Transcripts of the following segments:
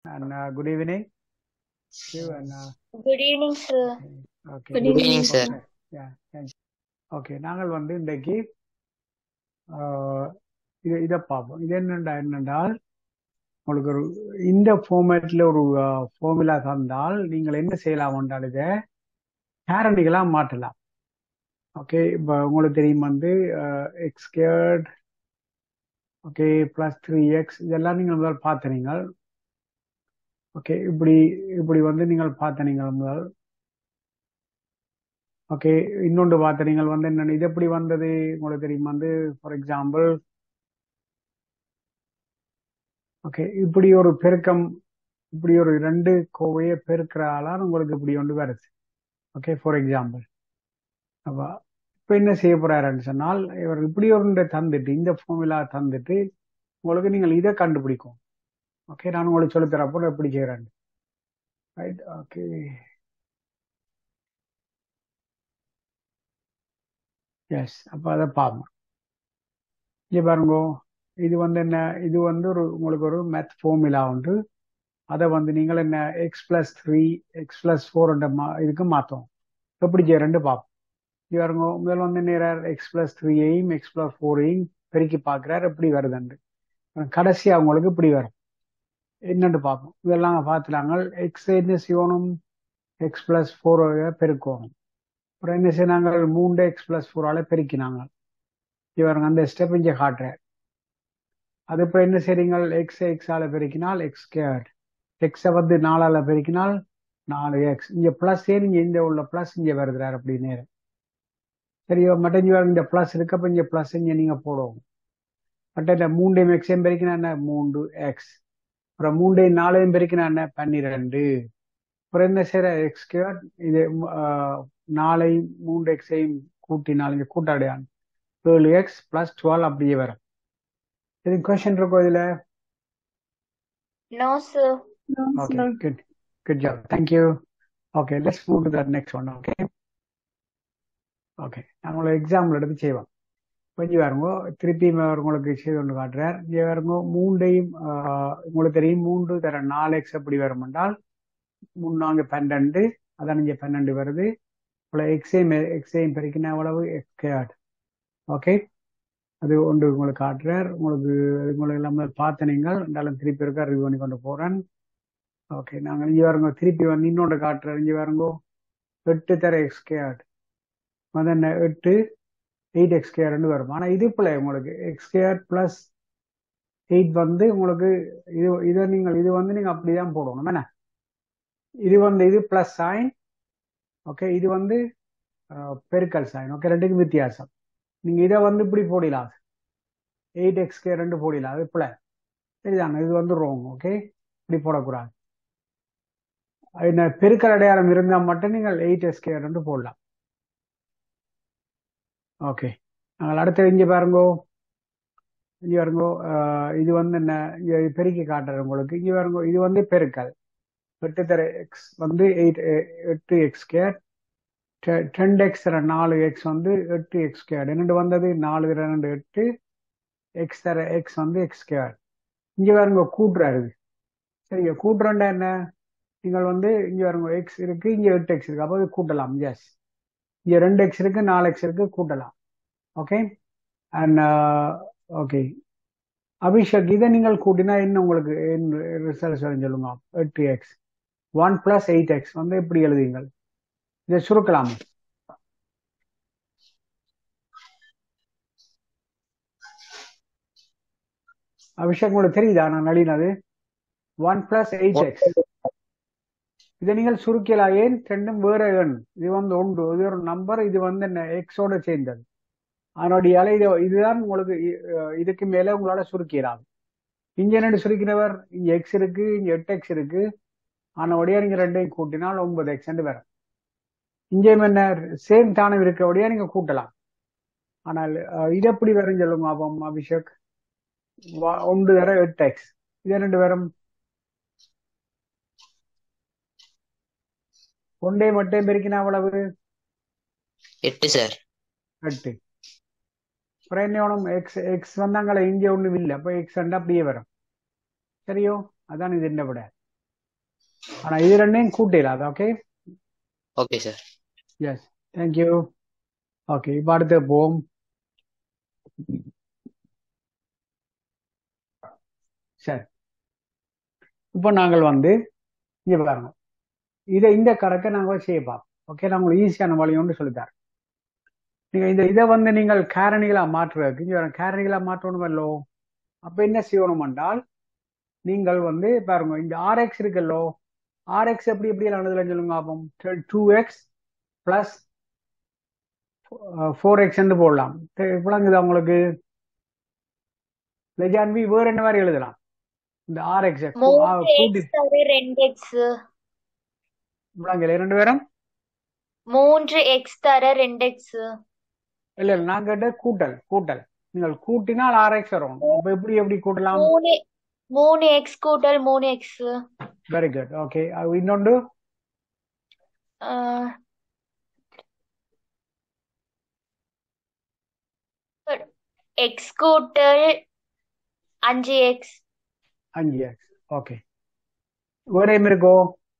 and uh, good evening. You and uh, Good evening, sir. okay. Good Good evening, sir. Okay. Yeah, thank you. Okay, நாங்கள் வந்து இன்றைக்கு ஆஹ், இது இதை பார்ப்போம் இது என்னண்டா என்னென்றால் உங்களுக்கு ஒரு இந்த ஃபார்மேட்ல ஒரு ஃபார்முலா தந்தால் நீங்கள் என்ன செய்யலாம் என்றால் இதை கேரண்டிகளாக மாற்றலாம் ஓகே இப்போ உங்களுக்கு தெரியும் வந்து x squared okay plus three x இதெல்லாம் நீங்கள் முதல் பார்த்த நீங்கள் ஓகே இப்படி இப்படி வந்து நீங்கள் பார்த்த நீங்கள் முதல் ஓகே இன்னொன்று பார்த்த நீங்கள் வந்து என்ன இது எப்படி வந்தது உங்களுக்கு தெரியும் வந்து ஃபார் எக்ஸாம்பிள் ஓகே இப்படி ஒரு பெருக்கம் இப்படி ஒரு ரெண்டு கோவையை பெருக்கிறாலாம் உங்களுக்கு இப்படி ஒன்று வருது ஓகே ஃபார் எக்ஸாம்பிள் அப்போ இப்போ என்ன செய்ய போறாருன்னு சொன்னால் இவர் இப்படி ஒன்று தந்துட்டு இந்த ஃபார்முலா தந்துட்டு உங்களுக்கு நீங்கள் இதை கண்டுபிடிக்கும் ஓகே நான் உங்களுக்கு சொல்லித் தரப்போ எப்படி செய்கிறேன் ரைட் ஓகே எஸ் அப்போ அதை பார்ப்போம் இங்கே பாருங்க இது வந்து என்ன இது வந்து ஒரு உங்களுக்கு ஒரு மெத் ஃபார்முலா உண்டு அதை வந்து நீங்கள் என்ன x plus three x plus four மா இதுக்கு மாற்றோம் எப்படி செய்யறேன்னு பார்ப்போம் இது பாருங்க முதல் வந்து நேரார் எக்ஸ் பிளஸ் த்ரீயையும் எக்ஸ் பிளஸ் ஃபோரையும் பெருக்கி பார்க்குறாரு எப்படி வருதுண்டு கடைசி அவங்களுக்கு இப்படி வரும் என்னன்னு பார்ப்போம் இதெல்லாம் பார்த்துலாங்க எக்ஸ் என்ன செய்யணும் எக்ஸ் பிளஸ் ஃபோர் பெருக்கணும் அப்புறம் என்ன செய்யறாங்க மூன்று எக்ஸ் பிளஸ் ஃபோரால பெருக்கினாங்க இவருங்க அந்த ஸ்டெப் இங்கே காட்டுறேன் அது அப்புறம் என்ன செய்றீங்க எக்ஸ் எக்ஸால பெருக்கினால் எக்ஸ் ஸ்கேர்ட் எக்ஸை வந்து நாலால பெருக்கினால் நாலு எக்ஸ் இங்க பிளஸ் ஏன் இங்க இந்த உள்ள பிளஸ் இங்க வருதுறாரு அப்படின்னு சரியோ மற்ற இங்க இந்த பிளஸ் இருக்கு அப்ப இங்க பிளஸ் இங்க நீங்க போடுவோம் மற்ற இந்த மூண்டையும் எக்ஸையும் பெருக்கினா என்ன மூன்று எக்ஸ் அப்புறம் மூண்டையும் நாலையும் பெருக்கினா என்ன பன்னிரெண்டு அப்புறம் என்ன செய்யற எக்ஸ் ஸ்கேர்ட் இது ஆஹ், நாலை மூன்று எக்ஸையும் கூட்டினால் இங்க கூட்டாடையான் ஏழு எக்ஸ் பிளஸ் டுவெல் அப்படியே வரும் இது கொஸ்டின் இருக்கும் இதுல No, sir. Okay, good. Good job. Thank you. Okay, let's move to the next one. Okay. Okay. நம்மளோட எக்ஸாம்பிள் எடுத்து செய்வோம் கொஞ்சம் பாருங்க திருப்பி உங்களுக்கு செய்து ஒன்று காட்டுறார் இங்கே பாருங்க மூண்டையும் ஆஹ், உங்களுக்கு தெரியும் மூன்று தர நாலு எக்ஸ் எப்படி வரும் என்றால் முன்னாங்க பன்னெண்டு அதான் இங்கே பன்னெண்டு வருது இவ்வளோ எக்ஸையும் எக்ஸையும் பெருக்கினா எவ்வளவு எக்ஸ்கேட் ஓகே அது ஒன்று உங்களுக்கு காட்டுறார் உங்களுக்கு உங்களுக்கு எல்லாமே பார்த்த நீங்கள் இருந்தாலும் திருப்பி இருக்கா ரிவ்யூ பண்ணி கொண்டு போறேன் ஓகே நாங்கள் இங்கே வருங்க திருப்பி வந்து இன்னொன்று காட்டுறேன் இங்கே வருங்கோ எட்டு தர எக்ஸ்கேட் வந்து என்ன எட்டு எயிட் எக்ஸ்கேர்னு வரும் ஆனால் இது பிள்ளை உங்களுக்கு எக்ஸ்கேர் ப்ளஸ் எயிட் வந்து உங்களுக்கு இது இதை நீங்கள் இது வந்து நீங்கள் அப்படி தான் போடணும் என்ன இது வந்து இது ப்ளஸ் சைன் ஓகே இது வந்து அஹ், பெருக்கல் சைன் ஓகே ரெண்டுக்கும் வித்தியாசம் நீங்கள் இதை வந்து இப்படி போடலாம் எயிட் எக்ஸ்கே ரெண்டு போடலாம் அது பிள்ளை சரிதானே இது வந்து ரோங் ஓகே இப்படி போடக்கூடாது என்ன பெருக்கல் அடையாளம் இருந்தால் மட்டும் நீங்கள் எயிட் எஸ்கே ரெண்டு போடலாம் ஓகே நாங்கள் அடுத்து இங்கே பாருங்கோ இங்கே பாருங்கோ அஹ், இது வந்து என்ன இங்கே பெருக்கி காட்டுறேன் உங்களுக்கு இங்கே பாருங்கோ இது வந்து பெருக்கல் எட்டு தர எக்ஸ் வந்து எயிட் எட்டு எக்ஸ் கேர் டென் எக்ஸ் தர நாலு எக்ஸ் வந்து எட்டு எக்ஸ் கேர் என்னண்டு வந்தது நாலு தர ரெண்டு எட்டு எக்ஸ் தர எக்ஸ் வந்து எக்ஸ் கேர் இங்கே பாருங்க கூட்டுறாரு சரிங்க கூட்டுறண்டா என்ன நீங்கள் வந்து இங்கே பாருங்க எக்ஸ் இருக்கு இங்கே எட்டு எக்ஸ் இருக்கு அப்போ இது கூட்டலாம் எஸ் இங்கே ரெண்டு எக்ஸ் இருக்கு நாலு எக்ஸ் இருக்கு கூட்டலாம் ஓகே அண்ட் ஓகே அபிஷேக் இதை நீங்கள் கூட்டினா என்ன உங்களுக்கு ரிசல்ட் சொல்லுங்க எட்டு x one plus eight x வந்து எப்படி எழுதுவீங்கள் இதை சுருக்கலாம் அபிஷேக் உங்களுக்கு தெரியுதா நான் நளினது ஒன் பிளஸ் எயிட் எக்ஸ் இதை நீங்கள் சுருக்கலாம் ஏன் ரெண்டும் வேற எண் இது வந்து ஒன்று இது ஒரு நம்பர் இது வந்து என்ன எக்ஸோட சேர்ந்தது அதனுடைய அலை இது இதுதான் உங்களுக்கு இ- அஹ் இதுக்கு மேல உங்களால சுருக்கிறாங்க இங்க என்ன சுருக்கிறவர் இங்க எக்ஸ் இருக்கு இங்க எட்டு எக்ஸ் இருக்கு ஆனபடியா நீங்க ரெண்டையும் கூட்டினால் ஒன்பது எக்ஸ் வரும் இங்கேயும் என்ன சேம் தானம் இருக்கிறபடியா நீங்க கூட்டலாம் ஆனால் அஹ், இது எப்படி வரும் சொல்லுங்க அப்போ அபிஷேக் வ- ஒன்று தர எட்டு எக்ஸ் இது ரெண்டு வரும் ஒன்றே மட்டும் பெருக்கினா அவ்வளவு எட்டு சார் எட்டு அப்புறம் என்ன வேணும் எக்ஸ் எக்ஸ் வந்தாங்களே இங்கே ஒன்றும் இல்லை அப்போ எக்ஸ் ரெண்டு அப்படியே வரும் சரியோ அதான் இது என்ன விட ஆனா இது ரெண்டையும் கூட்டிடாது okay okay sir yes thank you okay இப்போ அடுத்து போம் சரி இப்போ நாங்கள் வந்து இங்க பாருங்க இதை இந்த கணக்கை நாங்கள் செய்ய பார்ப்போம் ஓகே நான் உங்களுக்கு ஈஸியான வழி ஒன்று சொல்லித்தரேன் நீங்க இந்த இதை வந்து நீங்கள் காரணிகளா மாற்றுறதுக்கு இங்க பாருங்க, காரணிகளா மாற்றணுமல்லோ அப்ப என்ன செய்யணும் என்றால் நீங்கள் வந்து பாருங்க இந்த ஆர்எக்ஸ் இருக்குல்லோ ஆர்எக்ஸ் எப்படி எப்படி எழுதுல சொல்லுங்க அப்போ two x plus four x போடலாம் விளங்குதா உங்களுக்கு லெஜான்வி வேற என்ன மாதிரி எழுதலாம் இந்த ஆர்எக்ஸ் மூன்று கூட்டி எக்ஸ் தவிர ரெண்டு எக்ஸ் விளங்கல ரெண்டு பேரும் மூன்று எக்ஸ் தர ரெண்டு எக்ஸ் இல்ல இல்ல நான் கேட்ட கூட்டல் கூட்டல் நீங்கள் கூட்டினால் ஆர்எக்ஸ் வரும் அப்ப எப்படி எப்படி கூட்டலாம் மூணு மூணு எக்ஸ் கூட்டல் மூணு எக்ஸ் வெரி குட் ஓகே இன்னொன்று எக்ஸ் கூட்டல் அஞ்சு எக்ஸ் அஞ்சு எக்ஸ் ஓகே வேற என்ன இருக்கோ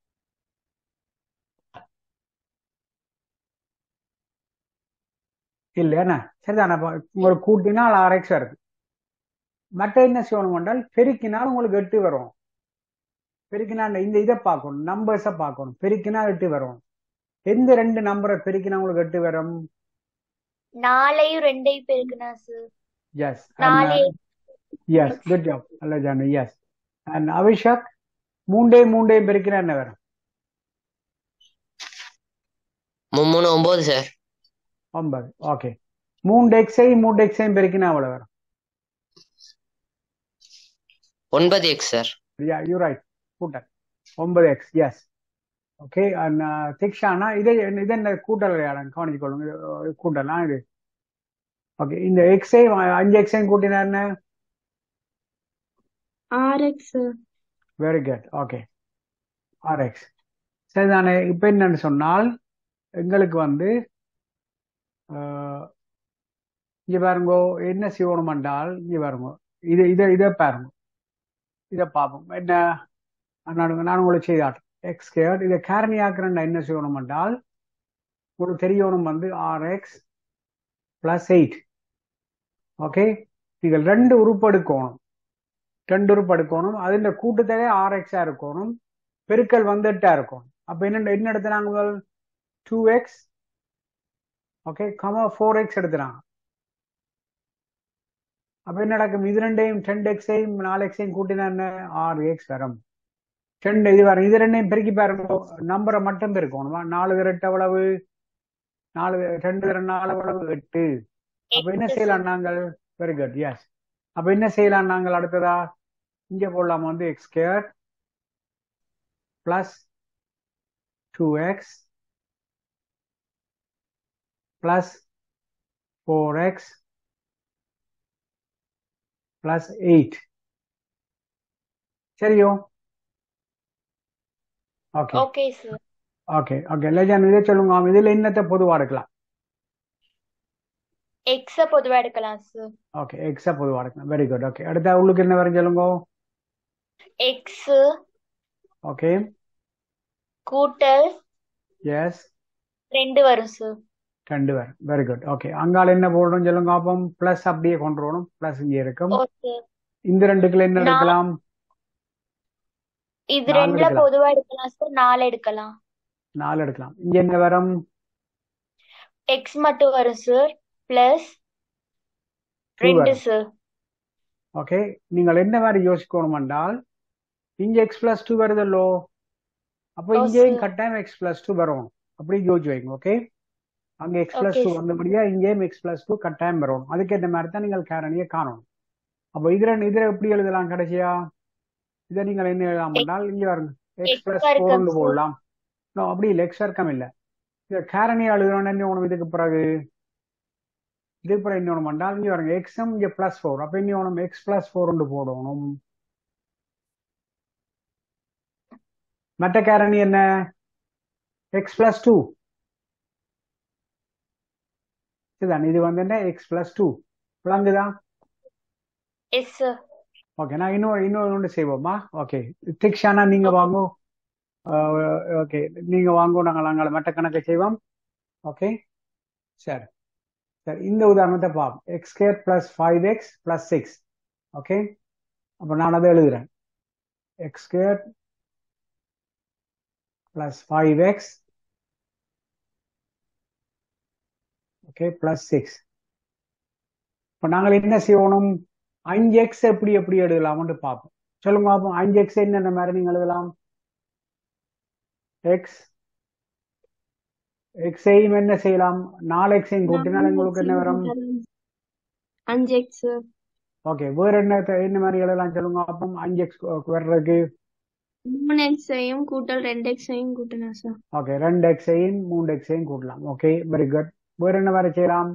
இல்லையாண்ணா சரிதானே அப்ப ஒரு கூட்டினால் ஆறு எக்ஸ் வருது மற்ற என்ன செய்யணும் என்றால் பெருக்கினால் உங்களுக்கு எட்டு வரும் பெருக்கினால் இந்த இதை பார்க்கணும் நம்பர்ஸை பார்க்கணும் பெருக்கினால் எட்டு வரும் எந்த ரெண்டு நம்பரை பெருக்கினா உங்களுக்கு எட்டு வரும் நாலையும் ரெண்டையும் பெருக்குனா சார் எஸ் நாலு எஸ் குட் ஜாப் அல்ல ஜானு எஸ் அண்ட் அபிஷாக் மூண்டே மூண்டையும் பெருக்கினா என்ன வரும் மூ- மூணு ஒன்பது சார் ஒன்பது ஓகே மூன்று எக்ஸையும் மூன்று எக்ஸையும் பெருக்கினா அவ்வளவு வரும் ஒன்பது X sir Yeah, you're right. கூட்டல் ஒன்பது எக்ஸ் எஸ் ஓகே திக்ஷானா இதே இது என்ன கூட்டல் அடையாளம் கவனிச்சு கொள்ளுங்க இது கூட்டலா இது ஓகே இந்த எக்ஸையும் அஞ்சு எக்ஸையும் கூட்டினா என்ன r x very good okay r x சரிதானே இப்போ என்னன்னு சொன்னால் எங்களுக்கு வந்து அஹ், இங்க பாருங்க என்ன செய்யணும் என்றால் இங்க பாருங்க இது இதை இதை பாருங்க இதை பார்ப்போம் என்ன நான் நான் உங்களுக்கு செய்தாட்டேன் எக்ஸ் ஸ்கேர்ட் இதை காரணியாக்குறேன் என்ன செய்யணும் என்றால் உங்களுக்கு தெரியணும் வந்து r x plus eight okay நீங்கள் ரெண்டு உறுப்பு எடுக்கணும் ரெண்டு உறுப்பு எடுக்கணும் அதில் கூட்டுத்தொகை ஆர் எக்ஸா இருக்கணும் பெருக்கல் வந்து எட்டா இருக்கணும் அப்ப என்ன என்ன எடுத்துனாங்க முதல் two x okay comma four x எடுத்துனாங்க அப்ப என்ன நடக்கும் இது ரெண்டையும் டென் எக்ஸையும் நாலு எக்ஸையும் கூட்டினா என்ன ஆறு எக்ஸ் வரும் ரெண்டு இது வரும் இது ரெண்டையும் பெருக்கி பாருங்க நம்பரை மட்டும் பெருக்கணும் நாலு ரெட்டு எவ்வளவு நாலு ரெண்டு ரெண்டு நாலு எவ்வளவு எட்டு அப்ப என்ன எட்டு செய்யலாம் நாங்கள் வெரி குட் எஸ் அப்ப என்ன செய்யலாம் நாங்கள் அடுத்ததா இங்க போடலாம் வந்து x square plus two x plus four x plus eight சரியோ okay okay sir okay okay Lejan இதே சொல்லுங்க ஆமா, இதுல என்னத்தை பொதுவா எடுக்கலாம் எக்ஸ பொதுவா எடுக்கலாம் சார் ஓகே எக்ஸா பொதுவா எடுக்கலாம் வெரி குட் ஓகே அடுத்த உள்ளுக்கு என்ன வரும் சொல்லுங்க எக்ஸ் ஓகே கூட்டல் எஸ் ரெண்டு வரும் சார் ரெண்டு வரும் வெரி குட் ஓகே அங்கால என்ன போடுறோம் சொல்லுங்க அப்போ பிளஸ் அப்படியே கொண்டு வரணும் பிளஸ் இங்க இருக்கும் ஓகே இந்த ரெண்டுக்குள்ள என்ன நான் எடுக்கலாம் இது நாலு ரெண்டுல எடுக்கலாம் பொதுவா எடுக்கலாம் சார் நாலு எடுக்கலாம் நாலு எடுக்கலாம் இங்க என்ன வரும் எக்ஸ் மட்டும் வரும் சார் பிளஸ் டூ ரெண்டு வரும் சார் ஓகே நீங்கள் என்ன மாதிரி யோசிக்கணும் என்றால் இங்க எக்ஸ் பிளஸ் டூ வருதல்லோ அப்போ ஓ இங்கேயும் சார் கட்டாயம் எக்ஸ் பிளஸ் டூ வரும் அப்படி யோசிச்சு வைங்க ஓகே அங்க x plus okay two sir வந்தபடியா இங்கேயும் எக்ஸ் பிளஸ் டூ கட்டாயம் வரும் அதுக்கேற்ற மாதிரி தான் நீங்கள் காரணியை காணணும் அப்போ இதுல இதுல எப்படி எழுதலாம் கடைசியா இதை நீங்கள் என்ன எழுதலாம் எக்ஸ் என்றால் இங்க வருங்க எக்ஸ் எக்ஸ் பிளஸ் வர்க்கம் ஃபோர்னு சார் போடலாம் No, அப்படி இல்லை எக்ஸ் வர்க்கம் இல்லை இந்த காரணியை எழுதணும் என்ன ஒன்று இதுக்கு பிறகு இதுக்கு பிறகு என்ன ஒன்று என்றால் இங்க வருங்க எக்ஸும் இங்க பிளஸ் ஃபோர் அப்ப என்ன ஒன்று எக்ஸ் பிளஸ் ஃபோர் போடணும் மற்ற காரணி என்ன எக்ஸ் பிளஸ் டூ இதுதான் இது வந்து என்ன எக்ஸ் பிளஸ் டூ விளங்குதா எஸ் சார் ஓகே நான் இன்னொரு இன்னொரு ஒன்று செய்வோமா ஓகே திக்ஷானா நீங்க வாங்க ஓகே நீங்க வாங்க நாங்கள் நாங்கள் மற்ற கணக்கை செய்வோம் ஓகே சரி சரி இந்த உதாரணத்தை பார்ப்போம் x square plus five x plus six okay அப்போ நான் அதை எழுதுறேன் x square plus five x okay plus six இப்போ நாங்கள் என்ன செய்யணும் அஞ்சு எக்ஸ் எப்படி எப்படி எழுதலாம்னு பார்ப்போம் சொல்லுங்க பார்ப்போம் அஞ்சு எக்ஸ் என்னென்ன மாதிரி நீங்கள் எழுதலாம் எக்ஸ் எக்ஸையும் என்ன செய்யலாம் நாலு எக்ஸையும் கூட்டினால் உங்களுக்கு என்ன வரும் அஞ்சு எக்ஸ் ஓகே வேற என்ன த- என்ன மாதிரி எழுதலாம் சொல்லுங்க அப்போ அஞ்சு எக்ஸ் வர்றதுக்கு மூணு எக்ஸையும் கூட்டல் ரெண்டு எக்ஸையும் கூட்டணும் சார் ஓகே ரெண்டு எக்ஸையும் மூணு எக்ஸையும் கூட்டலாம் ஓகே வெரி குட் வேற என்ன மாதிரி செய்யலாம்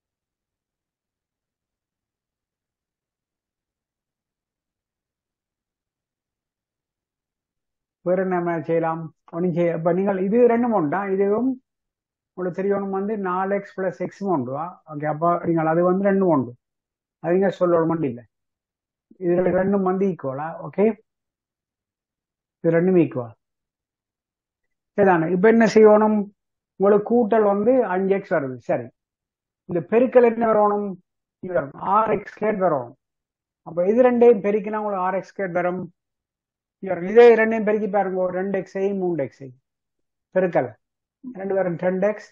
வேற என்ன மாதிரி செய்யலாம் ஒன்றும் செய்ய இப்போ நீங்கள் இது ரெண்டும் உண்டா இதுவும் உங்களுக்கு தெரியணும் வந்து நாலு எக்ஸ் பிளஸ் எக்ஸும் உண்டுவா ஓகே அப்போ நீங்கள் அது வந்து ரெண்டும் உண்டு அது நீங்கள் சொல்லணும் இல்லை இது ரெண்டும் வந்து ஈக்குவலா ஓகே இது ரெண்டும் ஈக்குவல் சரிதானே இப்போ என்ன செய்யணும் உங்களுக்கு கூட்டல் வந்து அஞ்சு எக்ஸ் வருது சரி இந்த பெருக்கல் என்ன வரணும் இது வரும் ஆறு எக்ஸ் கேட் வரணும் அப்போ இது ரெண்டையும் பெருக்கினா உங்களுக்கு ஆறு எக்ஸ் கேட் வரும் இது வரும். இதே ரெண்டையும் பெருக்கி பாருங்க ரெண்டு எக்ஸை மூணு எக்ஸை பெருக்கல் ரெண்டு பேரும் ரெண்டு எக்ஸ்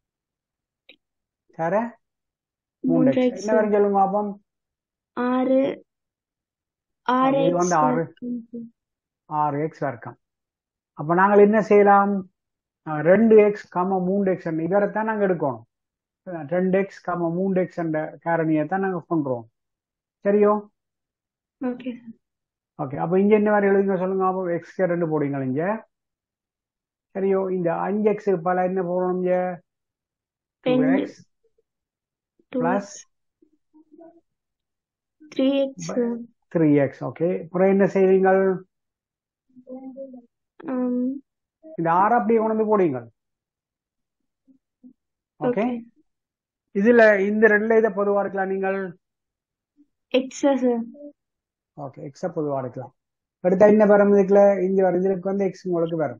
சர மூணு மூன்று எக்ஸ் எக்ஸ் என்ன வரும் சொல்லுங்க பாப்போம் ஆறு ஆறு இது வந்து எக்ஸ் ஆறு ஆறு எக்ஸ் வர்க்கம் அப்போ நாங்கள் என்ன செய்யலாம் அஹ் ரெண்டு எக்ஸ் கம மூணு எக்ஸ் இவரைத்தான் நாங்கள் எடுக்கணும் அஹ் ரெண்டு எக்ஸ் கம மூணு எக்ஸ் என்ற காரணியை தான் நாங்கள் கொண்டுருவோம் சரியோ ஓகே ஓகே அப்போ இங்கே என்ன மாதிரி எழுதுங்க சொல்லுங்க அப்போ எக்ஸ்க்கு ரெண்டு போடுங்க இங்க சரியோ இந்த அஞ்சு எக்ஸ் பல என்ன போடணும் இங்க டூ ரெண்டு x two plus three x three x okay அப்புறம் என்ன செய்வீங்க இந்த ஆறு அப்படியே கொண்டு வந்து போடுங்க ஓகே ஓகே இதுல இந்த ரெண்டுல இதை பொதுவா இருக்கலாம் நீங்கள் எக்ஸ் சார் ஓகே எக்ஸ பொதுவா எடுக்கலாம் அடுத்த என்ன வரும் இதுக்குல இங்க வரும் இதுக்கு வந்து எக்ஸ் உங்களுக்கு வரும்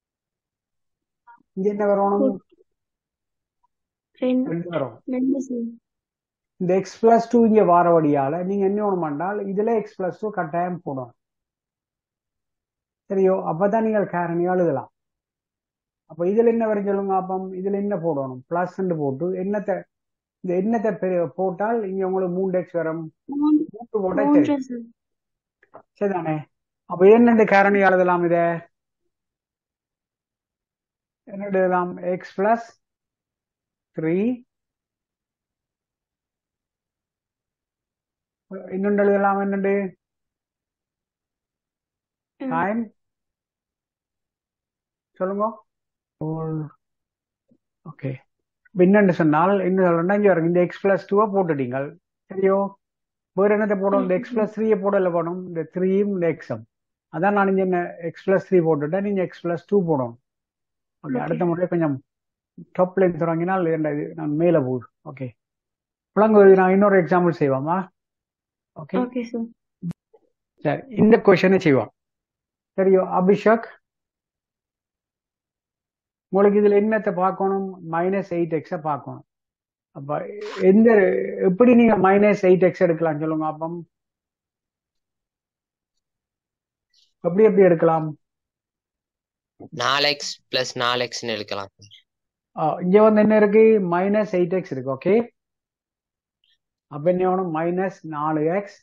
இங்க என்ன வரணும் ரெண்டு ரெண்டு வரும் ரெண்டு சார் இந்த எக்ஸ் பிளஸ் டூ இங்க வார வழியால நீங்க என்ன ஒண்ணு பண்ணால் இதுல எக்ஸ் பிளஸ் டூ கட்டாயம் போடணும் சரியோ அப்பதான் நீங்கள் காரணியா எழுதலாம் அப்ப இதுல என்ன வரும் சொல்லுங்க அப்பம் இதுல என்ன போடணும் பிளஸ் போட்டு என்னத்தை இந்த எண்ணத்தை பெரு- போட்டால் இங்க உங்களுக்கு மூணு எக்ஸ் வரும் மூணு மூன்று போட்டா சரி மூன்று சார் சரிதானே அப்ப என்னென்று காரணி எழுதலாம் இத என்ன எழுதலாம் எக்ஸ் பிளஸ் த்ரீ இன்னொன்று எழுதலாம் என்னண்டு டைம் சொல்லுங்க ஓகே என்னன்னு சொன்னால் இன்னும் சொல்றேன்னா இங்க வரும் இந்த எக்ஸ் பிளஸ் டூவை போட்டுட்டீங்க சரியோ வேற என்னத்தை போடும் இந்த எக்ஸ் பிளஸ் த்ரீயை போடல போடணும் இந்த த்ரீயும் இந்த எக்ஸும் அதான் நான் இங்க என்ன எக்ஸ் பிளஸ் த்ரீ போட்டுட்டேன் நீங்க எக்ஸ் பிளஸ் டூ போடணும் ஓகே ஓகே அடுத்த முறை கொஞ்சம் டாப் லைன் தொடங்கினால் இரண்டா இது நான் மேலே போகுது ஓகே புலங்கு நான் இன்னொரு எக்ஸாம்பிள் செய்வோமா ஓகே ஓகே சார் சரி இந்த கொஷனை செய்வோம் சரியோ அபிஷேக் உங்களுக்கு இதுல என்னத்தை பார்க்கணும் மைனஸ் எயிட் எக்ஸை பார்க்கணும் அப்ப எந்த எப்படி நீங்க மைனஸ் எயிட் எக்ஸ் எடுக்கலாம் சொல்லுங்க அப்பம் எப்படி எப்படி எடுக்கலாம் நாலு எக்ஸ் பிளஸ் நாலு எக்ஸ்னு எடுக்கலாம் ஆ, இங்க வந்து என்ன இருக்கு மைனஸ் எயிட் எக்ஸ் இருக்கு ஓகே அப்ப என்ன வேணும் மைனஸ் நாலு எக்ஸ்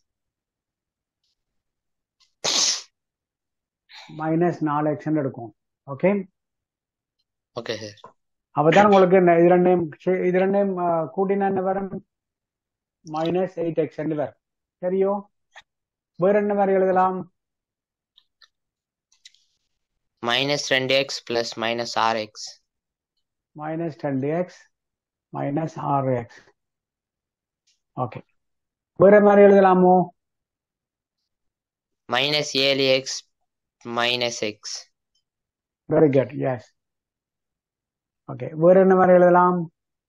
மைனஸ் நாலு எக்ஸ் எடுக்கும் ஓகே ஓகே சார் அப்பதான் உங்களுக்கு என்ன இது ரெண்டையும் சே- இது ரெண்டையும் ஆ, கூட்டினா என்ன வரும் மைனஸ் எயிட் எக்ஸ் வரும் சரியோ வேற என்ன மாதிரி எழுதலாம் மைனஸ் ரெண்டு எக்ஸ் பிளஸ் மைனஸ் ஆறு எக்ஸ் மைனஸ் ரெண்டு எக்ஸ் மைனஸ் ஆறு எக்ஸ் ஓகே வேற மாதிரி எழுதலாமோ மைனஸ் ஏழு x minus x very good yes okay வேற என்ன மாதிரி எழுதலாம்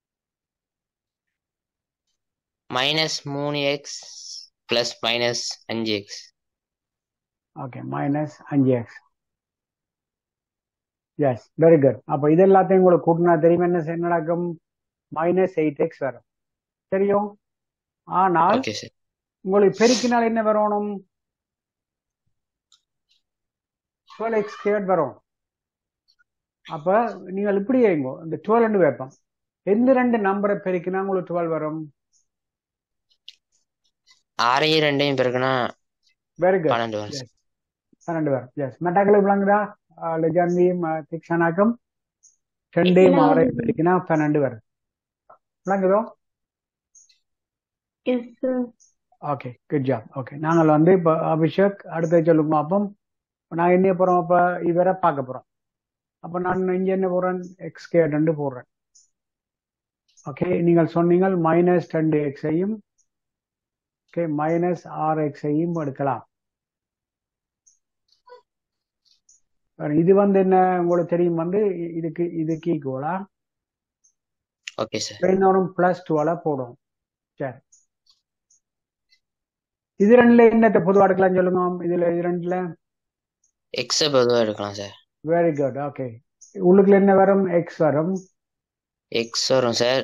மைனஸ் மூணு எக்ஸ் பிளஸ் மைனஸ் அஞ்சு எக்ஸ் ஓகே மைனஸ் அஞ்சு எக்ஸ் எஸ் வெரி குட் அப்ப இது எல்லாத்தையும் உங்களுக்கு கூட்டினா தெரியும் என்ன செ- நடக்கும் மைனஸ் எயிட் எக்ஸ் வரும் தெரியும் ஆனால் ஓகே சார் உங்களுக்கு பெருக்கினால் என்ன வரணும் டுவெல் எக்ஸ் ஸ்கேர்ட் வரும் அப்ப நீங்கள் இப்படி வைங்க இந்த டுவெல் ரெண்டு வைப்போம் எந்த ரெண்டு நம்பரை பெருக்கினா உங்களுக்கு டுவெல் வரும் ஆறையும் ரெண்டையும் பெருக்குனா வெரி குட் பன்னெண்டு வரும் எஸ் பன்னெண்டு வரும் எஸ் மெட்டாக்களுக்கு விளங்குதா லெஜான்வியும் திக்ஷானாக்கும் ரெண்டையும் விளங்குது. ஆறையும் பெருக்கினா பன்னெண்டு வரும் விளங்குதோ yes sir okay good job okay நாங்கள் வந்து இப்போ அபிஷேக் அடுத்த சொல்லுங்க அப்போ நான் என்ன போறோம் அப்ப இவரை பார்க்க போறோம் அப்ப நான் இங்க என்ன போறேன் எக்ஸ் கே ரெண்டு போடுறேன் ஓகே நீங்கள் சொன்னீங்க மைனஸ் ரெண்டு எக்ஸையும் ஓகே மைனஸ் ஆறு எக்ஸையும் எடுக்கலாம் பாருங்க, இது வந்து என்ன உங்களுக்கு தெரியும் வந்து இ- இதுக்கு இதுக்கு ஈக்குவலா ஓகே சார் இன்னொரு பிளஸ் டுவெலா போடும் சரி இது ரெண்டுல என்னத்தை பொதுவா எடுக்கலாம் சொல்லுங்க இதுல இது ரெண்டுல எக்ஸ பொதுவாக எடுக்கலாம் சார் வெரி குட் ஓகே உள்ளுக்குள்ள என்ன வரும் எக்ஸ் வரும் எக்ஸ் வரும் சார்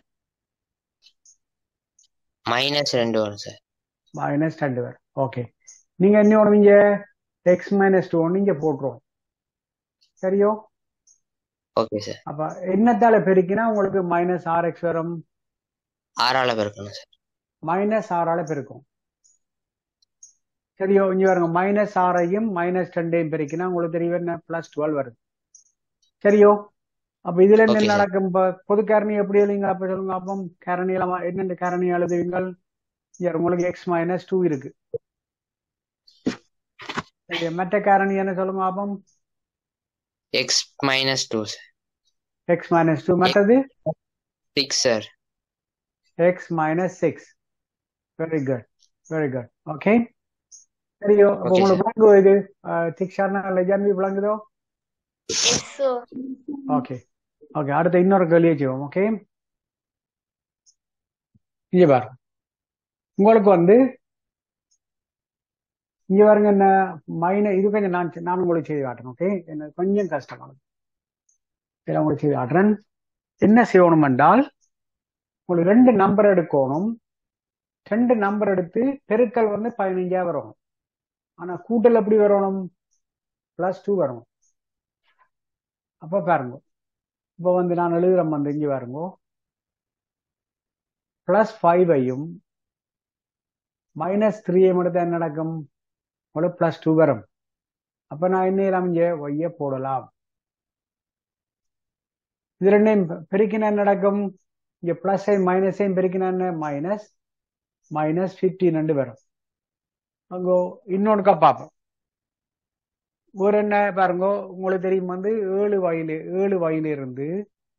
மைனஸ் ரெண்டு வரும் சார் மைனஸ் ரெண்டு வரும் ஓகே நீங்க என்ன ஒன்று இங்க எக்ஸ் மைனஸ் டூ ஒன்று இங்க போட்டுருவோம் சரியோ ஓகே சார் அப்ப என்னத்தால பெருக்கினா உங்களுக்கு மைனஸ் ஆர் எக்ஸ் வரும் ஆறால பெருக்கணும் சார் மைனஸ் ஆறால பெருக்கும் சரியோ இங்க பாருங்க மைனஸ் ஆறையும் மைனஸ் ரெண்டையும் பெருக்கினா உங்களுக்கு தெரியும் என்ன பிளஸ் டுவெல் வருது சரியோ அப்ப இதுல என்ன Okay, sir. நடக்கும் இப்ப பொது காரணி எப்படி எழுதுங்க அப்ப சொல்லுங்க அப்போ காரணி எல்லாம் என்னென்ன காரணி எழுதுவீங்கள் இங்க உங்களுக்கு எக்ஸ் மைனஸ் டூ இருக்கு சரி, மற்ற காரணி என்ன சொல்லுங்க அப்போ x minus two sir x minus two மற்றது six sir x minus six very good very good okay சரியோ அப்ப Okay, உங்களுக்கு விளங்குதோ இது திக்ஷானா லெஜான்வி விளங்குதோ எஸ் சார் ஓகே ஓகே அடுத்த இன்னொரு கேள்வியை செய்வோம் ஓகே இங்க பாருங்க உங்களுக்கு வந்து இங்க பாருங்க என்ன மைன இது கொஞ்சம் நான் நான் உங்களுக்கு செய்து காட்டுறேன் ஓகே என்ன கொஞ்சம் கஷ்டமானது இதை உங்களுக்கு செய்து காட்டுறேன் என்ன செய்யணும் என்றால் உங்களுக்கு ரெண்டு நம்பர் எடுக்கணும் ரெண்டு நம்பர் எடுத்து பெருக்கல் வந்து பதினஞ்சா வரணும் ஆனா கூட்டல் எப்படி வரணும் பிளஸ் டூ வரணும் அப்ப பாருங்க இப்போ வந்து நான் எழுதுறேன் வந்து இங்க பாருங்க பிளஸ் ஃபைவையும் மைனஸ் த்ரீயையும் எடுத்தா என்ன நடக்கும் உங்களுக்கு பிளஸ் டூ வரும் அப்ப நான் என்ன செய்யலாம் இங்க ஒய்ய போடலாம் இது ரெண்டையும் பெ- பெருக்கினா என்ன நடக்கும் இங்க பிளஸையும் மைனஸையும் பெருக்கினா என்ன மைனஸ் மைனஸ் பிப்டீன் ரெண்டு வரும் அங்கோ இன்னொன்றுக்கா பார்ப்போம் ஒரு என்ன பாருங்க உங்களுக்கு தெரியும் வந்து ஏழு வயலு ஏழு வயல இருந்து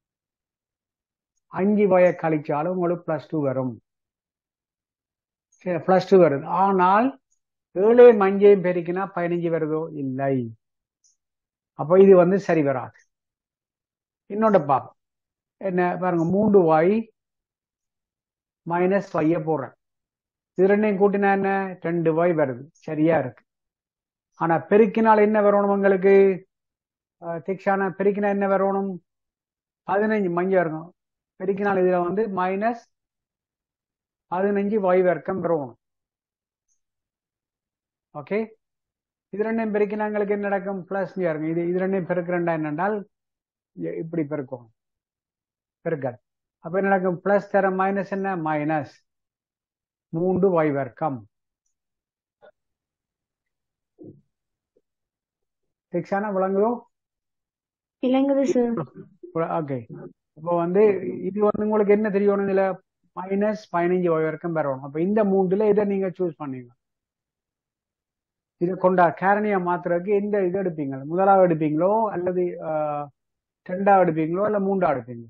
அஞ்சு வய கழிச்சாலும் உங்களுக்கு பிளஸ் டூ வரும் சரி பிளஸ் டூ வருது ஆனால் ஏழையும் அஞ்சையும் பெருக்கினா பதினஞ்சு வருதோ இல்லை அப்ப இது வந்து சரி வராது இன்னொன்று பார்ப்போம் என்ன பாருங்க மூன்று வாய் மைனஸ் ஃபைவ போடுறேன் இது ரெண்டையும் கூட்டினா என்ன ரெண்டு வாய் வருது சரியா இருக்கு ஆனா பெருக்கினால் என்ன வரணும் உங்களுக்கு அஹ், திக்ஷானா பெருக்கினா என்ன வரணும் பதினஞ்சு மஞ்ச இருக்கும் பெருக்கினால் இதுல வந்து மைனஸ் பதினஞ்சு வாய் வர்க்கம் வரணும் ஓகே இது ரெண்டையும் பெருக்கினா உங்களுக்கு என்ன நடக்கும் பிளஸ் இருக்கும் இது இது ரெண்டையும் பெருக்கிறண்டா என்னென்றால் இ- இப்படி பெருக்கும் பெருக்கல் அப்ப என்ன நடக்கும் பிளஸ் தர மைனஸ் என்ன மைனஸ் மூன்று வாய் வர்க்கம் திக்ஷானா விளங்குதோ விளங்குது சார் ஓகே இப்போ வந்து இது வந்து உங்களுக்கு என்ன தெரியணும் இதுல மைனஸ் பதினஞ்சு வரைக்கும் பெறணும் அப்ப இந்த மூன்றுல இதை நீங்க சூஸ் பண்ணீங்க இதை கொண்டா கேரணியா மாத்துறதுக்கு எந்த இது எடுப்பீங்க முதலாவது எடுப்பீங்களோ அல்லது ஆஹ், ரெண்டாவது எடுப்பீங்களோ இல்ல மூன்றாவது எடுப்பீங்களோ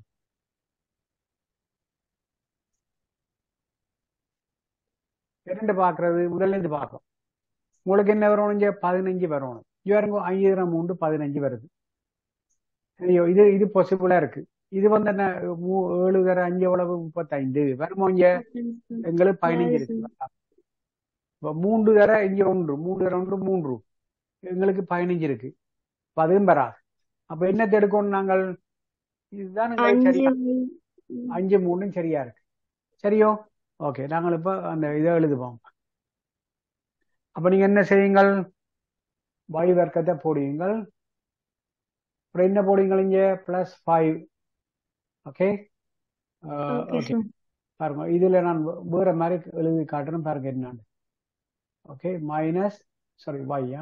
இரண்டு பாக்குறது முதல்ல இருந்து பார்க்கும் உங்களுக்கு என்ன வரணும் இங்க பதினஞ்சு வரணும் இவருங்க ஐயாயிரம் மூன்று பதினஞ்சு வருது ஐயோ இது இது பாசிபிளா இருக்கு இது வந்து என்ன மூ- ஏழு தர அஞ்சு எவ்வளவு முப்பத்தைந்து வருமோ இங்க எங்களுக்கு பதினஞ்சு இருக்கு இப்ப மூன்று தர இங்க ஒன்று மூன்று தர ஒன்று மூன்று எங்களுக்கு பதினஞ்சு இருக்கு இப்ப அதுவும் வராது அப்ப என்னத்தை எடுக்கணும் நாங்கள் இதுதான் எங்களுக்கு அஞ்சு சரியா ம், அஞ்சு மூணும் சரியா இருக்கு சரியோ ஓகே நாங்கள் இப்ப அந்த இதை எழுதுவோம் அப்ப நீங்க என்ன செய்யுங்கள் y வர்க்கத்தை போடுவீங்கள் அப்புறம் என்ன போடுவீங்க இங்க plus five okay okay okay sir பாருங்க இதுல நான் வே- வேற மாதிரி எழுதி காட்டுறேன் பாருங்க என்னன்னு ஓகே மைனஸ் சாரி y ஆ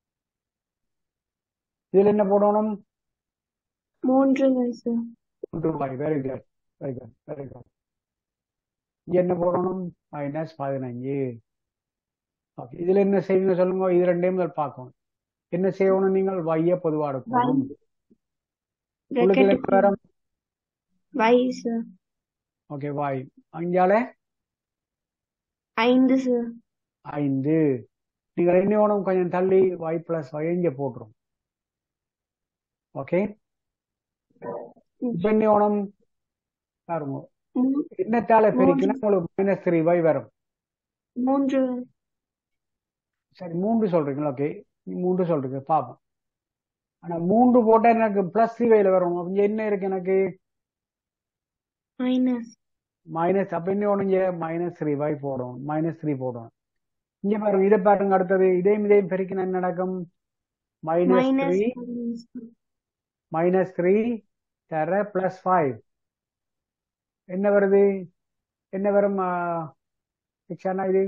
இதுல என்ன போடணும் மூன்று சார் ஒன்று y very good very good very good இங்க என்ன போடணும் மைனஸ் பதினஞ்சு ஓகே இதுல என்ன செய்வீங்க சொல்லுங்க இது ரெண்டையும் முதல் பார்க்கணும் என்ன செய்யணும் நீங்கள் y பொதுவா எடுக்கணும் உங்களுக்கு இதுல பிராக்கெட் வேற வை சார் ஓகே y அஞ்சால ஐந்து சார் ஐந்து நீங்கள் என்ன வேணும் கொஞ்சம் தள்ளி y பிளஸ் y இங்க போட்டுரும் ஓகே இப்ப என்ன வேணும் பாருங்க மூ- என்னத்தால மூன்று பெருக்கினா உங்களுக்கு மைனஸ் த்ரீ y வரும் மூன்று சரி மூன்று சொல்றீங்களா ஓகே மூன்று சொல்றீங்க பாப்போம் ஆனா மூன்று போட்டா எனக்கு பிளஸ் த்ரீ வைல வரும் அப்ப இங்க என்ன இருக்கு எனக்கு மைனஸ் மைனஸ் அப்ப என்ன வேணும் இங்க மைனஸ் த்ரீ y போடும் மைனஸ் த்ரீ போடும் இங்க பாருங்க இதை பாருங்க அடுத்தது இதையும் இதையும் பெருக்கினா என்ன நடக்கும் minus minus three minus three தர பிளஸ் ஃபைவ் என்ன வருது என்ன வரும் சிக்ஸானா இது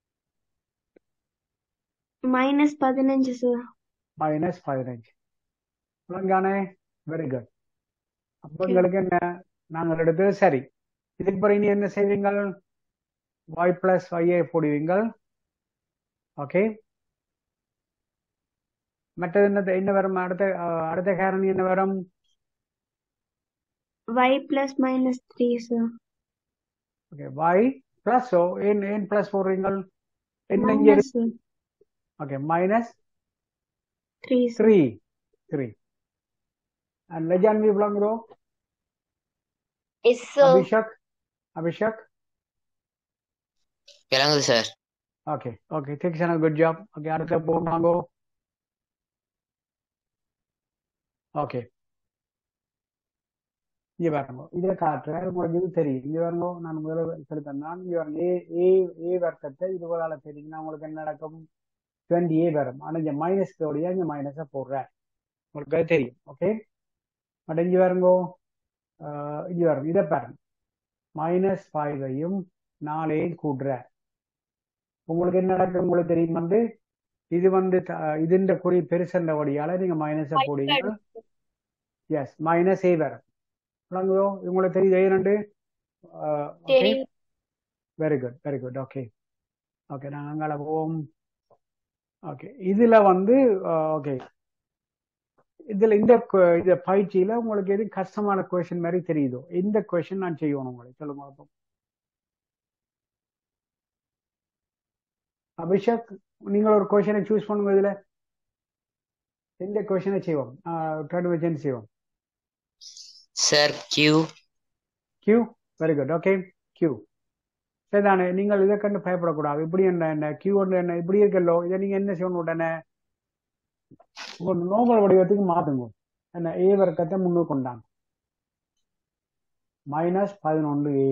மைனஸ் பதினஞ்சு சார் மைனஸ் பதினஞ்சு விளங்கானே வெரி குட் அப்ப ஓகே உங்களுக்கு என்ன நாங்கள் எடுத்தது சரி இதுக்கு பிறகு இனி என்ன செய்வீங்கள் y பிளஸ் ஐ போடுவீங்கள் ஓகே மற்றது என்ன என்ன வரும் அடுத்த அஹ், அடுத்த காரணி என்ன வரும் y plus minus three sir okay y plus ஓ ஏன் ஏன் பிளஸ் போடுறீங்கள் என்ன இங்க மைனஸ் இருக்கு okay minus three sir three three and Lejanvi விளங்குதோ Yes, sir. அபிஷக் அபிஷக் விளங்குது sir okay okay Thikshana good job okay அடுத்த போனாங்கோ ஓகே இங்க பாருங்க இதை காட்டுறேன் உங்களுக்கு இது தெரியும் இங்க பாருங்க நான் முதல்ல சொல்லித்தேன் நான் இங்க பாருங்க ஏ ஏ ஏ வர்க்கத்தை இருபதால தெரியுங்கன்னா உங்களுக்கு என்ன நடக்கும் டுவெண்ட்டி ஏ வரும் ஆனா இங்க மைனஸ் ஓடியா இங்க மைனஸா போடுறேன் உங்களுக்கு அது தெரியும் ஓகே பட் இங்க பாருங்க ஆஹ் இங்க பாருங்க இதை பாருங்க மைனஸ் ஃபைவையும் நாலையும் கூட்டுற உங்களுக்கு என்ன நடக்கும் உங்களுக்கு தெரியும் வந்து இது வந்து த- இதுன்ற குறி பெருசண்ட வழியால நீங்க மைனஸை போடுவீங்க எஸ் மைனஸ் ஏ வரும் விளங்குதோ உங்களுக்கு தெரியுது ஏ ரெண்டு ஓகே தெரியும் very good very good okay okay நாங்கள் அங்கால போவோம் ஓகே இதுல வந்து ஓகே இதுல இந்த கு- இந்த பயிற்சியில உங்களுக்கு எது கஷ்டமான கொஸ்டின் மாதிரி தெரியுதோ இந்த கொஸ்டின் நான் செய்யணும் உங்களுக்கு சொல்லுங்க பார்ப்போம். அபிஷேக் நீங்கள் ஒரு கொஸ்டினை சூஸ் பண்ணுங்க இதுல எந்த கொஸ்டினை செய்வோம் ட்ரெண்ட் வச்சு செய்வோம் sir Q Q very good okay Q சரிதானே நீங்கள் இதை கண்டு பயப்படக்கூடாது இப்படி என்ன என்ன கியூ ஒன்று என்ன இப்படி இருக்கல்லோ இதை நீங்க என்ன செய்யணும் உடனே உங்க நோபல் வடிவத்துக்கு மாத்துங்க என்ன ஏ வர்க்கத்தை முன்னுக்கு கொண்டாங்க மைனஸ் பதினொன்று ஏ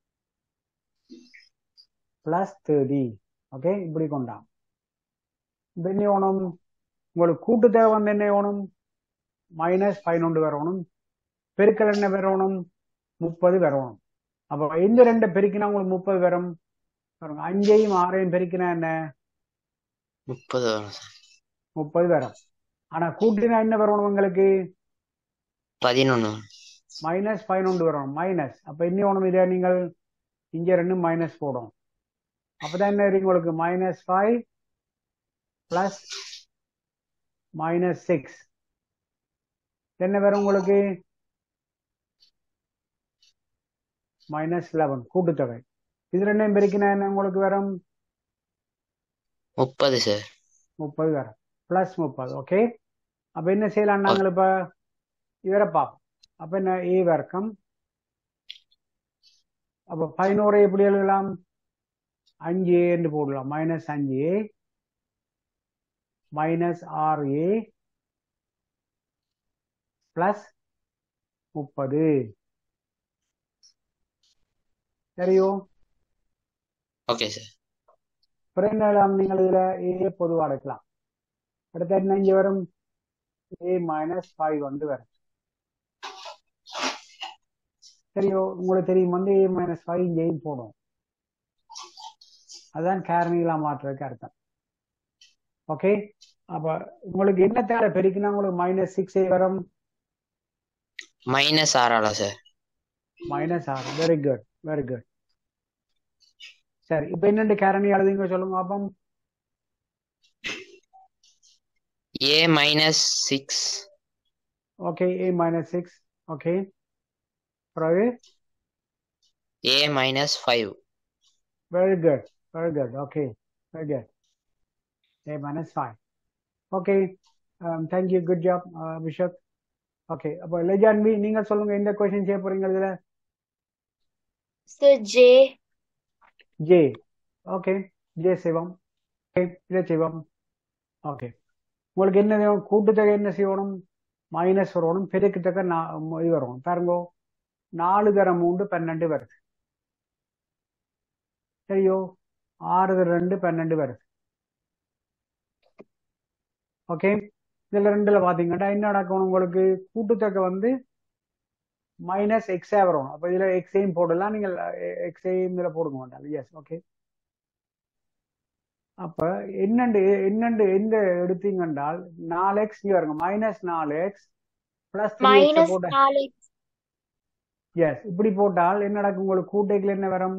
பிளஸ் தேர்ட்டி ஓகே இப்படி கொண்டாங்க இப்ப என்ன வேணும் உங்களுக்கு கூட்டு தேவை வந்து என்ன வேணும் மைனஸ் பதினொன்று வரணும் பெருக்கல் என்ன வரணும் முப்பது வரணும் அப்போ எந்த ரெண்டை பெருக்கினா உங்களுக்கு முப்பது வரும் பாருங்க அஞ்சையும் ஆறையும் பெருக்கினா என்ன முப்பது வரும் சார் முப்பது வரும் ஆனா கூட்டினா என்ன வரணும் உங்களுக்கு பதினொன்னு மைனஸ் பதினொன்று வரணும் மைனஸ் அப்ப என்ன வேணும் இதை நீங்கள் இங்க ரெண்டு மைனஸ் போடணும் அப்பதான் என்ன இருக்கு உங்களுக்கு minus five plus minus six என்ன வரும் உங்களுக்கு மைனஸ் லெவன் கூட்டுத்தொகை இது ரெண்டையும் பெருக்கினா என்ன உங்களுக்கு வரும் முப்பது சார் முப்பது வரும் பிளஸ் முப்பது ஓகே அப்ப என்ன செய்யலாம் நாங்கள் இப்ப இவரை பார்ப்போம் அப்ப என்ன ஏ வர்க்கம் அப்ப பதினோரை எப்படி எழுதலாம் அஞ்சு ஏ என்று போடலாம் மைனஸ் அஞ்சு ஏ மைனஸ் ஆறு ஏ பிளஸ் முப்பது சரியோ ஓகே சார் அப்புறம் என்ன எழுதலாம் நீங்கள் இதுல ஏ பொதுவா எடுக்கலாம் அடுத்து என்ன இங்க வரும் ஏ மைனஸ் ஃபைவ் வந்து வரும் சரியோ உங்களுக்கு தெரியும் வந்து ஏ மைனஸ் ஃபைவ் இங்கேயும் போடும் அதான் காரணிகளா மாற்றுறதுக்கு அர்த்தம் ஓகே அப்ப உங்களுக்கு என்ன தேவை பெருக்கினா உங்களுக்கு மைனஸ் சிக்ஸ் வரும் மைனஸ் ஆறாளா சார் மைனஸ் ஆறு வெரி குட் வெரி குட் சரி இப்ப என்னென்ன காரணி எழுதுங்க சொல்லுங்க பாப்போம் A minus six okay A minus six okay பிறகு A minus five Very good. Very good. Okay. Very good. A minus five. Okay. Um, thank you. Good job, uh, Bishop. Okay. அப்போ லெஜான்வி நீங்க சொல்லுங்க எந்த கொஸ்டின் செய்ய போறீங்க இதுல Sir J. J okay J Shivam okay இதை Shivam okay உங்களுக்கு என்ன வேணும் கூட்டுத்தொகை என்ன செய்யணும் மைனஸ் வரணும் பெருக்குத்தொகை நா இது வரணும் பாருங்க நாலு தரம் மூன்று பன்னெண்டு வருது சரியோ ஆறு தரம் ரெண்டு பன்னெண்டு வருது ஓகே இதுல ரெண்டுல பாத்தீங்கன்னா என்ன நடக்கணும் உங்களுக்கு கூட்டுத்தொகை வந்து மைனஸ் எக்ஸே வரும் அப்ப இதுல எக்ஸையும் போடலாம் நீங்கள் எக்ஸையும் இதுல போடுங்க வேண்டாம் எஸ் ஓகே அப்ப என்னண்டு என்னண்டு எந்த எடுத்தீங்க என்றால் நாலு எக்ஸ் இங்க வருங்க மைனஸ் நாலு x plus three x Minus போட்ட நாலு எஸ் இப்படி போட்டால் என்ன நடக்கும் உங்களுக்கு கூட்டைகள் என்ன வரும்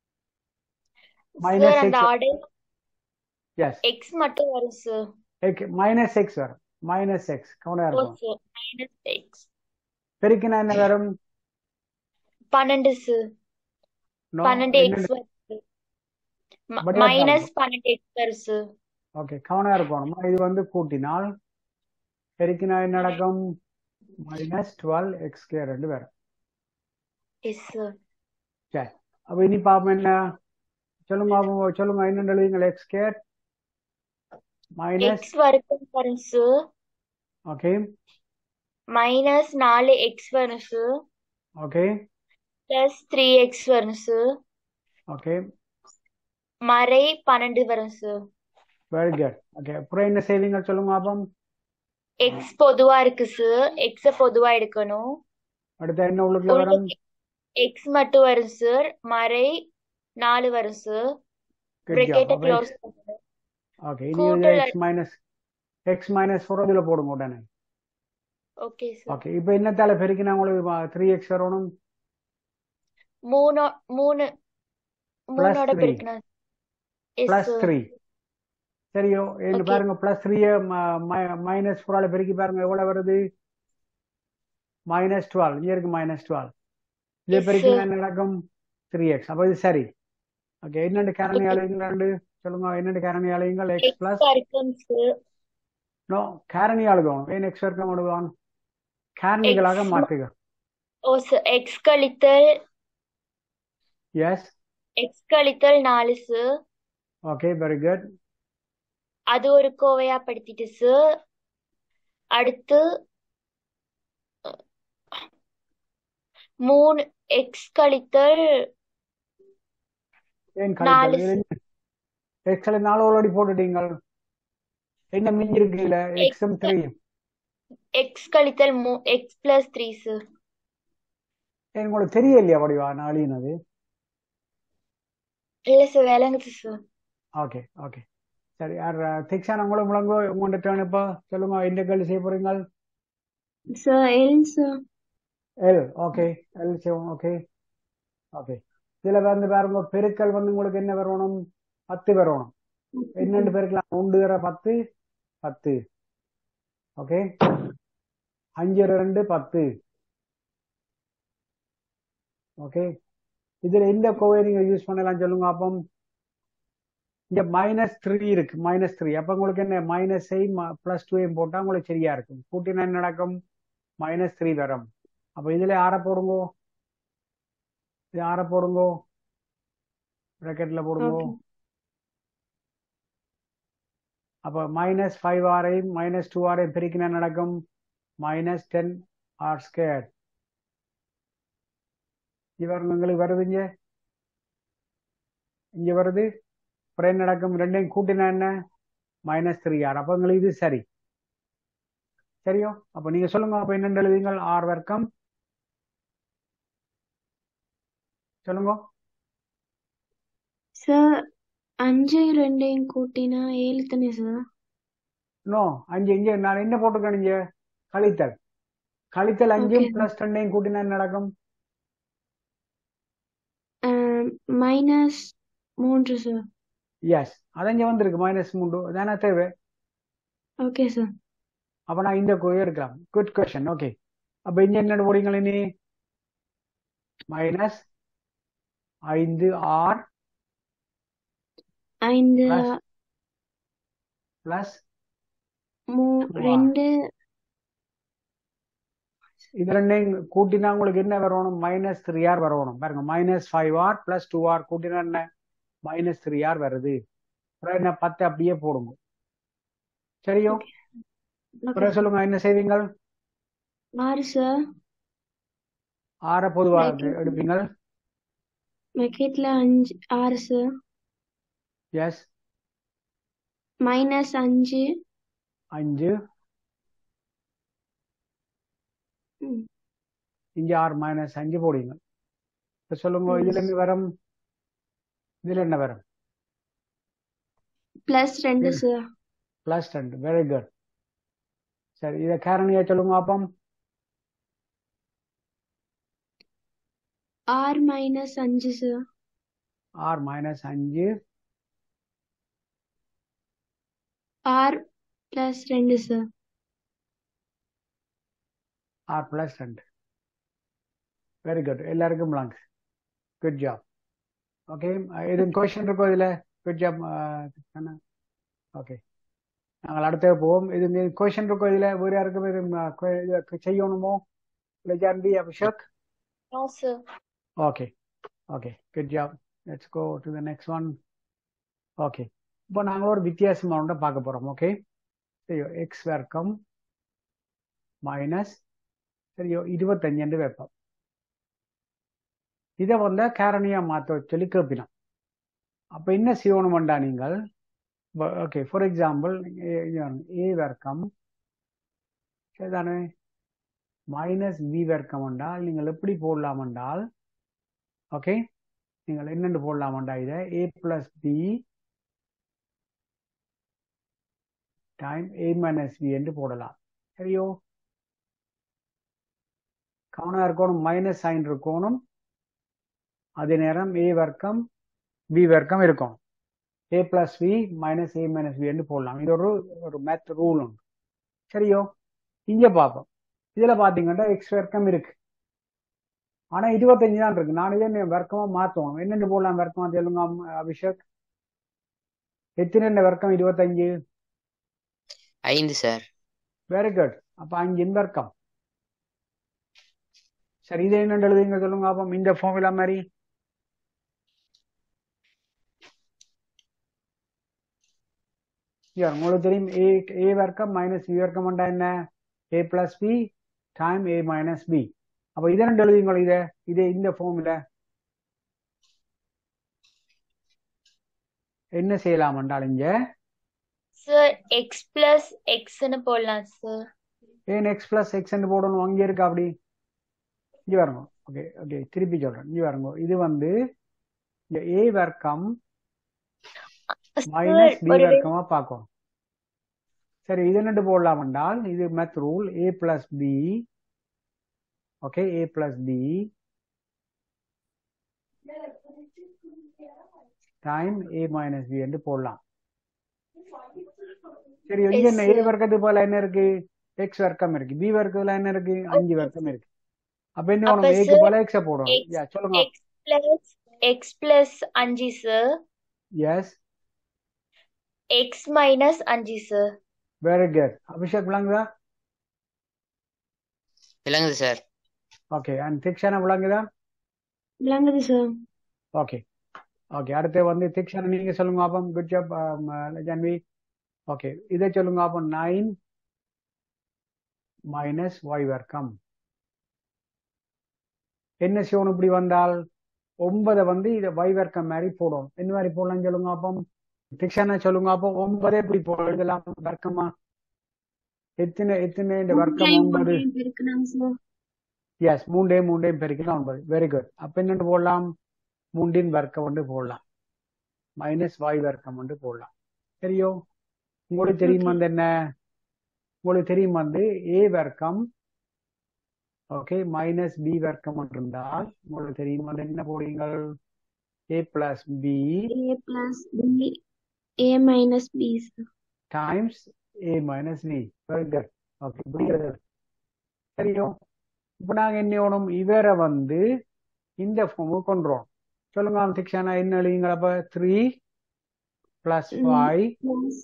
Sir மைனஸ் அந்த எக்ஸ் ஆர்டர் எஸ் X மட்டும் வரும் sir. மைனஸ் எக்ஸ் வரும் மைனஸ் எக்ஸ் கவனம் ஓ இருக்கும் sir. Minus X. பெருக்கினா என்ன வரும் பன்னெண்டு sir. நோ பன்னெண்டு X என்னண்டு வரும் sir. ம- படிவா minus பாருங்க பன்னெண்டு X வரும் sir. ஓகே கவனம் இருக்கணும் இது வந்து கூட்டினால் பெருக்கினா என்ன நடக்கும் மைனஸ் டுவெல் எக்ஸ் ஸ்கொயர் ரெண்டு வரும் Yes sir. சரி அப்ப இனி பாப்போம் என்ன சொல்லுங்க பாப்போம். சொல்லுங்க என்ன எழுதுங்க எக்ஸ் ஸ்கொயர் மைனஸ் X வரைக்கும் வரும் sir. ஓகே minus நாலு X வரும் sir. Okay plus three X வரும் sir. ஓகே மறை பன்னெண்டு வரும் sir. வெரி குட் ஓகே அப்புறம் என்ன செய்வீங்க சொல்லுங்க பாப்போம் X பொதுவா இருக்கு sir. X அ பொதுவா எடுக்கணும். அடுத்து என்ன உள்ளுக்குள்ள உள்ள வரும் X மட்டும் வரும் sir. மறை நாலு வரும் sir. குட் ஜாப் bracket அப்ப க்ளோஸ் எக்ஸ் பண்ணுங்க. ஓகே இனி இதுல கூட்டல் x minus x minus four இதுல போடுங்க உடனே ஓகே sir. ஓகே இப்போ என்னத்தால பெருக்கினா உங்களுக்கு த்ரீ எக்ஸ் வரணும் மூணு மூணு பிளஸ் மூணோட த்ரீ பெருக்கணும் எஸ் பிளஸ் சார் த்ரீ சரியோ என்ன ஓகே பாருங்க பிளஸ் த்ரீய மைனஸ் ஃபோரால பெருக்கி பாருங்க எவ்வளவு வருது மைனஸ் டுவெல் இங்க இருக்கு மைனஸ் டுவெல் இதை எஸ் பெருக்கினா சார் என்ன நடக்கும் த்ரீ எக்ஸ் அப்போ இது சரி ஓகே என்னென்ன காரணி ஓகே அழையுங்கள் சொல்லுங்க என்னென்ன காரணி அழையுங்கள் எக்ஸ் எக்ஸ் பிளஸ் வரைக்கும் சார் நோ காரணி அழுகணும் ஏன் எக்ஸ் வர்க்கம் அழுகணும் எக்ஸ் காரணிகளாக மாற்றுக ஓ சார் எக்ஸ் கழித்தல் எஸ் எக்ஸ் கழித்தல் நாலு சார் ஓகே வெரி குட் அது ஒரு கோவையா படுத்திட்டு சார் அடுத்து மூணு எக்ஸ் கழித்தல் ஏன் நாலு கழித்தல் இது எக்ஸ்ல நாலு ஆல்ரெடி போட்டுட்டீங்கள் என்ன மிஞ்சி இருக்கு இல்ல எக்ஸும் த்ரீ எக்ஸ் கழித்தல் மூ எக்ஸ் பிளஸ் த்ரீ சார் உங்களுக்கு தெரியலையா வடிவா நாளினது இல்ல சார் விளங்குது சார் ஓகே ஓகே சரி யார் திக்ஷான் உங்களை முழங்கோ உங்கள்கிட்ட டேர்ன் இப்போ சொல்லுங்க இந்த கேள்வி செய்ய போறீங்க sir L sir L okay L செய்வோம் ஓகே ஓகே இதுல வந்து பாருங்க பெருக்கல் வந்து உங்களுக்கு என்ன வரணும் பத்து வரணும் என்னென்று பெருக்கலாம் ஒன்று தர பத்து பத்து ஓகே அஞ்சு ரெண்டு பத்து ஓகே இதுல எந்த கோவை நீங்க யூஸ் பண்ணலாம் சொல்லுங்க அப்போ இங்க மைனஸ் த்ரீ இருக்கு மைனஸ் த்ரீ அப்ப உங்களுக்கு என்ன மைனஸ் பிளஸ் டூவையும் போட்டா உங்களுக்கு சரியா இருக்கும் கூட்டினா என்ன நடக்கும் மைனஸ் த்ரீ வரும் அப்ப இதுல ஆற போடுங்கோ இது ஆற போடுங்கோ ப்ராக்கெட்ல போடுங்கோ ஓகே அப்ப மைனஸ் ஃபைவ் ஆரையும் மைனஸ் டூ ஆரையும் பெருக்கினா நடக்கும் மைனஸ் டென் ஆர் ஸ்கேர் இவர் உங்களுக்கு வருது இங்க இங்க வருது அப்புறம் என்ன நடக்கும் ரெண்டையும் கூட்டினா என்ன மைனஸ் த்ரீ ஆர் அப்போ உங்களுக்கு இது சரி சரியோ அப்ப நீங்க சொல்லுங்க அப்ப என்னென்று எழுதுங்கள் ஆர் வர்க்கம் சொல்லுங்க சார் அஞ்சு ரெண்டையும் கூட்டினா ஏழு தானே சார் நோ அஞ்சு இங்க நான் என்ன போட்டிருக்கேன் இங்க கழித்தல் கழித்தல் அஞ்சும் Okay. பிளஸ் ரெண்டையும் கூட்டினா என்ன நடக்கும் மைனஸ் மூன்று சார் எஸ் அது இங்க வந்திருக்கு மைனஸ் மூன்று தானே தேவை ஓகே சார் அப்ப நான் இந்த கோயை எடுக்கலாம் குட் கொஸ்டின் ஓகே அப்ப இங்க என்ன போடுங்கள் இனி மைனஸ் ஐந்து ஆர் ஐந்து Plus. பிளஸ் மூ Wow. ரெண்டு இது ரெண்டையும் கூட்டினா உங்களுக்கு என்ன வரணும் மைனஸ் த்ரீ ஆர் வரணும் பாருங்க minus five r plus two r கூட்டினா என்ன மைனஸ் த்ரீ ஆர் வருது அப்புறம் என்ன பத்து அப்படியே போடுங்க சரியோ ஓகே அப்புறம் சொல்லுங்க என்ன செய்வீங்கள் ஆறு சார் ஆற பொதுவாக Bracket. எடுப்பீங்கள் மெக்கெட்ல அஞ்சு ஆறு சார் எஸ் மைனஸ் அஞ்சு அஞ்சு ம், இங்க ஆறு மைனஸ் அஞ்சு போடுவீங்க இப்ப சொல்லுங்க Yes. இதுல என்ன வரும் இதுல என்ன வரும் பிளஸ் ரெண்டு ம். சார் பிளஸ் ரெண்டு வெரி குட் சரி இதை காரணியா சொல்லுங்க அப்பம் ஆறு மைனஸ் அஞ்சு சார் ஆர் மைனஸ் அஞ்சு ஆறு பிளஸ் ரெண்டு சார் ஆர் பிளஸ் ரெண்டு வெரி குட் எல்லாருக்கும் பிளாங்க் குட் ஜாப் ஓகே இது கொஸ்டின் இருக்கோ இதுல குட் ஜாப் ஓகே நாங்கள் அடுத்த போவோம் இது கொஸ்டின் இருக்கோ இதுல வேறு யாருக்கும் இது அஹ், que- இது செய்யணுமோ இல்லை Janvi Abhishek No, sir. Okay okay good job let's go to the next one okay இப்போ நாங்கள் ஒரு வித்தியாசமாக ஒன்றை பார்க்க போகிறோம் ஓகே சரியோ எக்ஸ் வர்க்கம் மைனஸ் சரியோ இருபத்தஞ்சு வைப்போம் இதை வந்து காரணியாக மாற்ற சொல்லி கேட்பினோம் அப்போ என்ன செய்யணுமெண்டா நீங்கள் ஓகே ஃபார் எக்ஸாம்பிள் ஏ வர்க்கம் சரிதானே மைனஸ் பி வர்க்கம் என்றால் நீங்கள் எப்படி போடலாம் என்றால் ஓகே நீங்கள் என்னென்று போடலாமண்டா இதை A plus B time A minus B என்று போடலாம் சரியோ கவனம் இருக்கணும் மைனஸ் சைன் இருக்கணும் அதே நேரம் ஏ வர்க்கம் பி வர்க்கம் இருக்கும் A plus B minus A minus B என்று போடலாம் இது ஒரு ஒரு மேத் ரூல் உண்டு சரியோ இங்க பார்ப்போம் இதுல பாத்தீங்கன்னா எக்ஸ் வர்க்கம் இருக்கு ஆனா இருபத்தஞ்சு தான் இருக்கு நான் இதே வர்க்கமா மாத்தணும் என்னென்னு போடலாம் வர்க்கமா சொல்லுங்க அம்- அபிஷேக் எத்தனை வர்க்கம் இருபத்தஞ்சு ஐந்து சார் வெரி குட் அப்ப அஞ்சின் வர்க்கம் சரி இது என்னென்னு எழுதுங்க சொல்லுங்க அப்போ இந்த ஃபார்முலா மாதிரி யார் உங்களுக்கு தெரியும் ஏ ஏ வர்க்கம் மைனஸ் பி வர்க்கம் என்றா என்ன A plus B time A minus B அப்ப இதை ரெண்டு எழுதுங்க இதை இது இந்த ஃபார்முலா என்ன செய்யலாம் என்றால் இங்க Sir, x plus x ன்னு போடலாம் sir. ஏன் எக்ஸ் பிளஸ் எக்ஸ் போடணும் அங்கே இருக்கா அப்படி இங்க வருங்க ஓகே ஓகே திருப்பி சொல்றேன் இங்க வருங்க இது வந்து இந்த ஏ வர்க்கம் Sir, மைனஸ் பி ஒரு வர்க்கமா பார்க்கணும் சரி இது என்னட்டு போடலாம் என்றால் இது math rule A plus B okay A plus B time A minus B என்று போடலாம் சரி இங்க Yes, என்ன ஏ sir. வர்க்கத்துக்கு போல என்ன இருக்கு எக்ஸ் வர்க்கம் இருக்கு பி வர்க்கத்துல என்ன இருக்கு அஞ்சு வர்க்கம் இருக்கு அப்ப என்ன அப்ப வேணும் ஏக்கு sir, போல எக்ஸ போடணும் x யா சொல்லுங்க x plus x plus அஞ்சு sir. எஸ் x minus அஞ்சு sir. வெரி குட் அபிஷேக் விளங்குதா விளங்குது சார் ஓகே அண்ட் திக்ஷானா விளங்குதா விளங்குது சார் ஓகே ஓகே அடுத்து வந்து திக்ஷானா நீங்க சொல்லுங்க அப்போ குட் ஜாப் ஜான்வி ஓகே இதை சொல்லுங்க அப்போ நைன் மைனஸ் ஒய் வர்க்கம் என்ன செய்யணும் இப்படி வந்தால் ஒன்பதை வந்து இதை வைவர்க்கம் மாதிரி போடும் என்ன மாதிரி போடலாம் சொல்லுங்க அப்போ டிக்ஷனை சொல்லுங்க அப்போ ஒன்பதே இப்படி போ எழுதலாம் வர்க்கமா எத்தனை எத்தனை இந்த வர்க்கம் மூன்றையும் ஒன்பது மூன்றையும் பெருக்கணும் சார் எஸ் மூண்டே மூண்டையும் பெருக்கினா ஒன்பது வெரி குட் அப்ப என்னென்னு போடலாம் மூண்டின் வர்க்கம் வந்து போடலாம் மைனஸ் வாய் வர்க்கம் வந்து போடலாம் சரியோ உங்களுக்கு தெரியும் ஓகே வந்து என்ன உங்களுக்கு தெரியும் வந்து ஏ வர்க்கம் ஓகே மைனஸ் பி வர்க்கம் இருந்தால் உங்களுக்கு தெரியும் வந்து என்ன போடுவீங்கள் A plus B A plus B A minus B sir times A minus B very good okay இப்படி எழுதுறது. சரியோ இப்போ நாங்க என்ன செய்யணும் இவரை வந்து இந்த ஃபார்முக்கு கொண்டுறோம் சொல்லுங்க சிக்ஷானா என்ன எழுதிங்களா அப்ப த்ரீ பிளஸ் ஃபைவ் பிளஸ்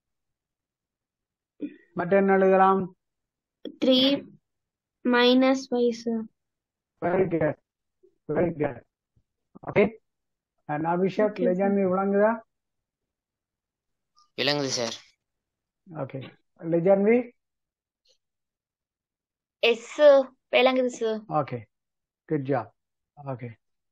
மற்ற என்ன எழுதலாம் three minus five sir very good very good okay and Abhishek okay sir லெஜண்ட் விளங்குதா விளங்குது சார் ஓகே லெஜன்வி எஸ் விளங்குது sir okay good job okay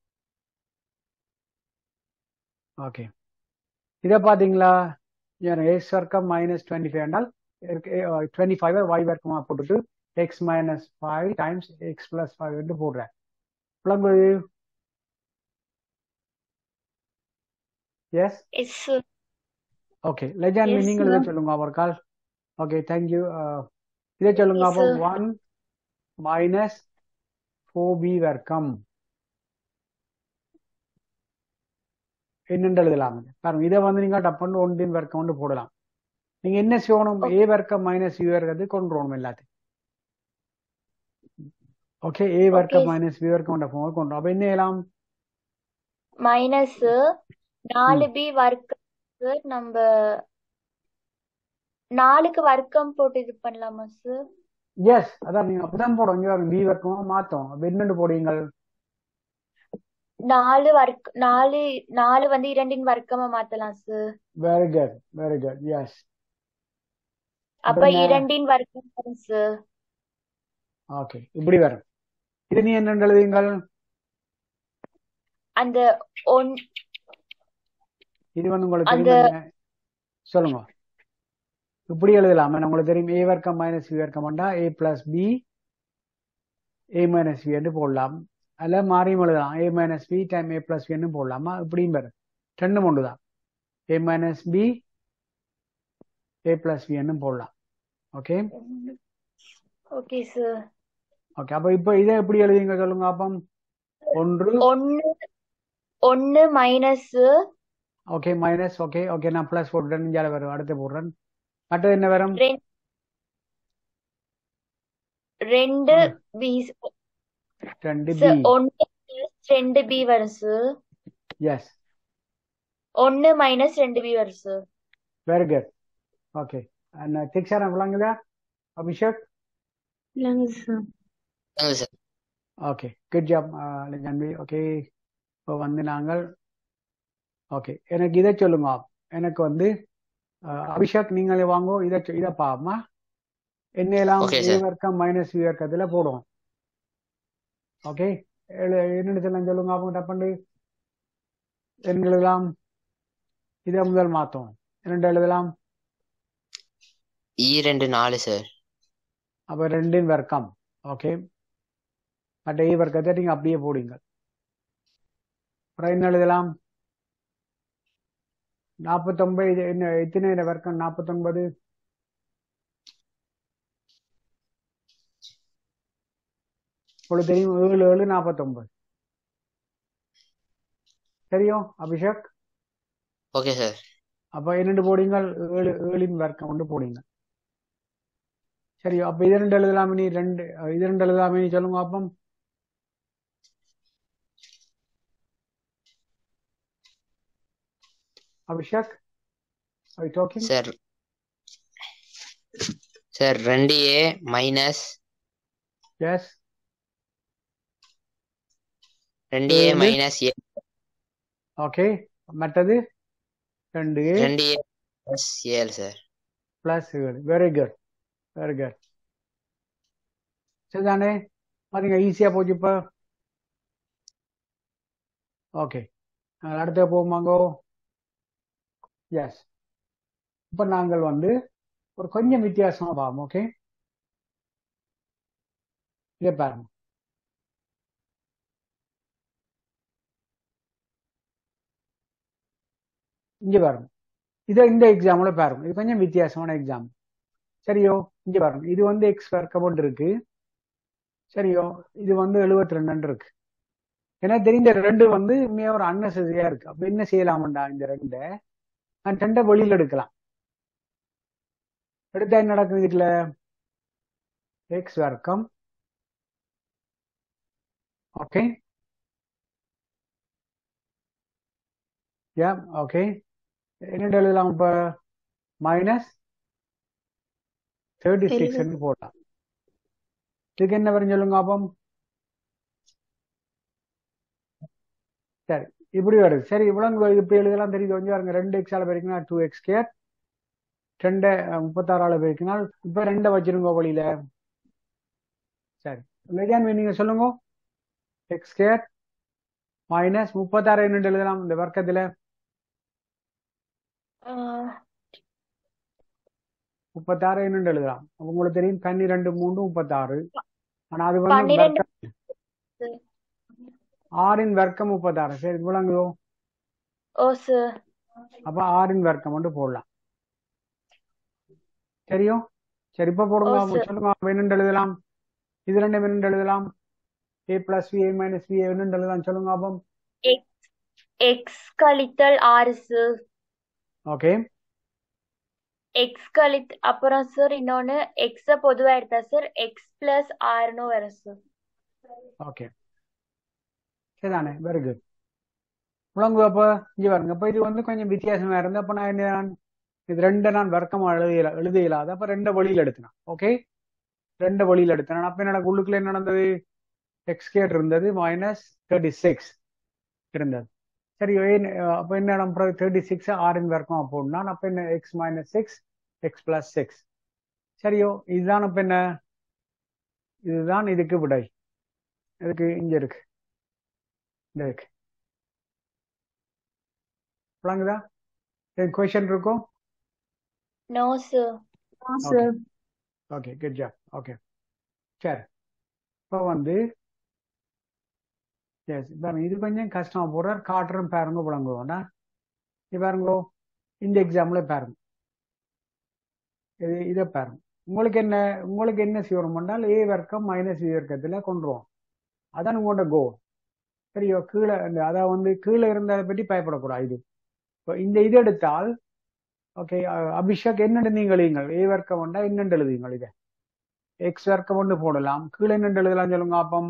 okay இதை பார்த்தீங்களா எக்ஸ் வர்க்கம் மைனஸ் டுவெண்ட்டி ஃபைவ் என்றால் டுவெண்ட்டி ஃபைவ் ஒய் வர்க்கமாக போட்டுட்டு x minus five times x plus five என்று போடுறேன் விளங்குது எஸ் எஸ் ஓகே லெஜான்வி எஸ் நீங்கள் இதை சார் சொல்லுங்க அவர் கால் ஓகே தேங்க்யூ இதை சொல்லுங்க எஸ் அப்போ sir one minus four B வர்க்கம் என்னென்று எழுதலாம் பாருங்க இதை வந்து நீங்க டப்புன்னு ஒன்றின் வர்க்கம் வந்து போடலாம் நீங்க என்ன செய்யணும் ஏ வர்க்கம் மைனஸ் யூ வர்க்கத்தை கொண்டு வரணும் எல்லாத்தையும் ஓகே ஏ ஓகே வர்க்கம் மைனஸ் பி வர்க்கம் கொண்ட form கொண்டு வரணும். அப்ப என்ன செய்யலாம் மைனஸ் நாலு ம் பி வர்க்கம் நம்ம நாலுக்கு வர்க்கம் போட்டு இது பண்ணலாமா சார் எஸ் அதான் நீங்க அப்படிதான் போடும் இங்க பி வர்க்கமா மாத்தோம் அப்ப என்னென்று போடுவீங்கள் நாலு வர்க்க நாலு நாலு வந்து இரண்டின் வர்க்கமா மாத்தலாம் sir very good very good yes அப்ப அப்ப என்ன இரண்டின் வர்க்கம் வரும் சார் ஓகே இப்படி வரும் இது நீ என்ன எழுதுவீங்கள் அந்த ஒன் இது வந்து உங்களுக்கு அந்த தெரியும் என்ன சொல்லுங்க இப்படி எழுதலாம் ஏன்னா உங்களுக்கு தெரியும் ஏ வர்க்கம் மைனஸ் பி வர்க்கம் வேண்டா A plus B A minus B என்று போடலாம் அதில் மாறியும் எழுதலாம் A minus B time A plus B போடலாமா இப்படியும் வரும் ரெண்டும் ஒன்று தான் A minus B A plus B போடலாம் ஓகே ஓகே சார் ஓகே அப்போ இப்போ இதை எப்படி எழுதுவீங்க சொல்லுங்க அப்போ ஒன்று ஒன்னு ஒன்னு minus okay minus okay okay நான் ப்ளஸ் போட்டுறேன் இங்கே வரும் அடுத்து போடுறேன் மற்றது என்ன வரும் ரெண்டு ம், பி ரெண்டு பி சார் ஒன்னு plus ரெண்டு பி வரும் சார் எஸ் ஒன்னு மைனஸ் ரெண்டு பி வரும் sir very good okay and Dikshara விளங்குதா அபிஷேக் இல்லைங்க சார் விளங்குது sir okay good job Janvi okay இப்போ வந்து நாங்கள் ஓகே எனக்கு இதை சொல்லுங்க எனக்கு வந்து அஹ், அபிஷேக் நீங்களே வாங்கோ இதை சொ- இதை பாமா என்னெல்லாம் ஓகே ஏ சார் வர்க்கம் மைனஸ் பி வர்க்கத்தில் போடுவோம் ஓகே என்னென்னு சொல்லலாம் சொல்லுங்க அவங்க டப்பண்டு என்ன எழுதலாம் இதை முதல் மாத்தோம் இரண்டு எழுதலாம் இ ரெண்டு நாலு சார் அப்போ ரெண்டின் வர்க்கம் ஓகே மற்ற ஏ வர்க்கத்தை நீங்கள் அப்படியே போடுங்க அப்புறம் என்ன எழுதலாம் நாற்பத்தொன்பது இது என்ன எத்தனை இந்த வர்க்கம் நாற்பத்தொன்பது உங்களுக்கு தெரியும் ஏழு ஏழு நாற்பத்தொன்பது சரியோ அபிஷேக் ஓகே சார் அப்ப இரண்டு போடுங்க ஏழு ஏழின் வர்க்கம் கொண்டு போடுங்க சரியோ அப்ப இது ரெண்டு எழுதலாமே நீ ரெண்டு இது ரெண்டு எழுதலாமே நீ சொல்லுங்க அப்பம் Abhishek I talking sir sir ரெண்டு ஏ மைனஸ் எஸ் ரெண்டு ஏ ஏழு மைனஸ் ஏ ஓகே மற்றது ரெண்டு ஏ ரெண்டு ஏ பிளஸ் ஏழு சார் பிளஸ் ஏழு வெரி குட் வெரி குட் சரிதானே பாத்தீங்க ஈஸியா போச்சு இப்போ ஓகே அடுத்த போமாங்கோ எஸ் இப்போ நாங்கள் வந்து ஒரு கொஞ்சம் வித்தியாசமா பார்ப்போம் ஓகே இதை பாருங்க இங்க பாருங்க இதை இந்த எக்ஸாம்ல பாருங்க இது கொஞ்சம் வித்தியாசமான எக்ஸாம் சரியோ இங்க பாருங்க இது வந்து எக்ஸ் வர்க்கப்பட்டு இருக்கு சரியோ இது வந்து எழுபத்தி ரெண்டு இருக்கு எனக்கு தெரிந்த ரெண்டு வந்து மே ஒரு அன்னெசரியா இருக்கு அப்ப என்ன செய்யலாம்டா இந்த ரெண்டை நான் ரெண்டை வெளியில எடுக்கலாம் எடுத்தா என்ன நடக்குது இதுல எக்ஸ் வர்க்கம் ஓகே யா ஓகே என்ன எழுதலாம் இப்ப மைனஸ் தேர்ட்டி சிக்ஸ் போடலாம் இதுக்கு என்ன வரும் சொல்லுங்க அப்பம் சரி இப்படி வருது சரி இவ்வளவு இப்படி எழுதலாம் தெரியுது கொஞ்சம் பாருங்க ரெண்டு எக்ஸால பெருக்கினா டூ எக்ஸ் கேர் ரெண்டு முப்பத்தாறால பெருக்கினால் இப்ப ரெண்டை வச்சிருங்க வழியில சரி லெகான் நீங்க சொல்லுங்க எக்ஸ் கேர் மைனஸ் முப்பத்தாறு என்ன எழுதலாம் இந்த வர்க்கத்துல முப்பத்தாறு என்ன எழுதலாம் அப்ப உங்களுக்கு தெரியும் பன்னிரெண்டு மூன்று முப்பத்தாறு ஆனா அது வந்து பன்னிரெண்டு வர்க்கம் ஆறின் வர்க்கம் முப்பத்தாறு சரி விளங்குதோ ஓ சார் அப்ப ஆறின் வர்க்கம் மட்டும் போடலாம் சரியோ சரி இப்ப போடுங்க ஓ, sir. சொல்லுங்க அப்ப என்னென்று எழுதலாம் இது ரெண்டு என்னென்று எழுதலாம் A plus V A minus V என்னென்று எழுதலாம் சொல்லுங்க அப்போ எக்ஸ் கழித்தல் ஆறு சார் ஓகே எக்ஸ் கழித் அப்புறம் சார் இன்னொன்னு எக்ஸ பொதுவா எடுத்தா சார் எக்ஸ் பிளஸ் ஆறுன்னு வரும் சார் ஓகே சரிதானே வெரி குட் விளங்கு அப்ப இங்க பாருங்க அப்ப இது வந்து கொஞ்சம் வித்தியாசமா இருந்து அப்ப நான் என்ன நான் இது ரெண்டை நான் வர்க்கமா எழுதியல எழுத இயலாது அப்ப ரெண்டை வழியில் எடுத்தேன் ஓகே ரெண்டு வழியில் எடுத்தேன் அப்ப என்னோட உள்ளுக்குள்ள என்ன நடந்தது எக்ஸ் கேட் இருந்தது மைனஸ் தேர்ட்டி சிக்ஸ் இருந்தது சரி ஏன், அஹ், அப்ப என்ன நம்ம தேர்ட்டி சிக்ஸ் ஆறின் வர்க்கம் போடனா அப்ப என்ன x minus six x plus six சரியோ இதுதான் அப்ப என்ன இதுதான் இதுக்கு விடை இதுக்கு இங்க இருக்கு இந்த இருக்கு விளங்குதா கொஷன் இருக்கும் no sir okay okay good job okay சரி இப்போ வந்து எஸ் பாருங்க இது கொஞ்சம் கஷ்டமா போடுறார் காட்டுறோம் பாருங்க விளங்குவோம்னா இது பாருங்க இந்த எக்ஸாம்பிள் பாருங்க இது இதை பாருங்க உங்களுக்கு என்ன உங்களுக்கு என்ன செய்யணும் பண்ணால் ஏ வர்க்கம் மைனஸ் பி வர்க்கத்துல கொண்டுருவோம் அதான் உங்களோட கோ சரியோ கீழே இந்த அதை வந்து கீழே இருந்ததை பற்றி பயப்படக்கூடாது இது இப்போ இந்த இது எடுத்தால் ஓகே அபிஷேக் என்ன நீங்கள் எழுதுங்கள் ஏ வர்க்கம் உண்டா என்னென்று எழுதுங்கள் இதை எக்ஸ் வர்க்கம் ஒன்று போடலாம் கீழே என்னென்று எழுதலாம் சொல்லுங்க அப்பம்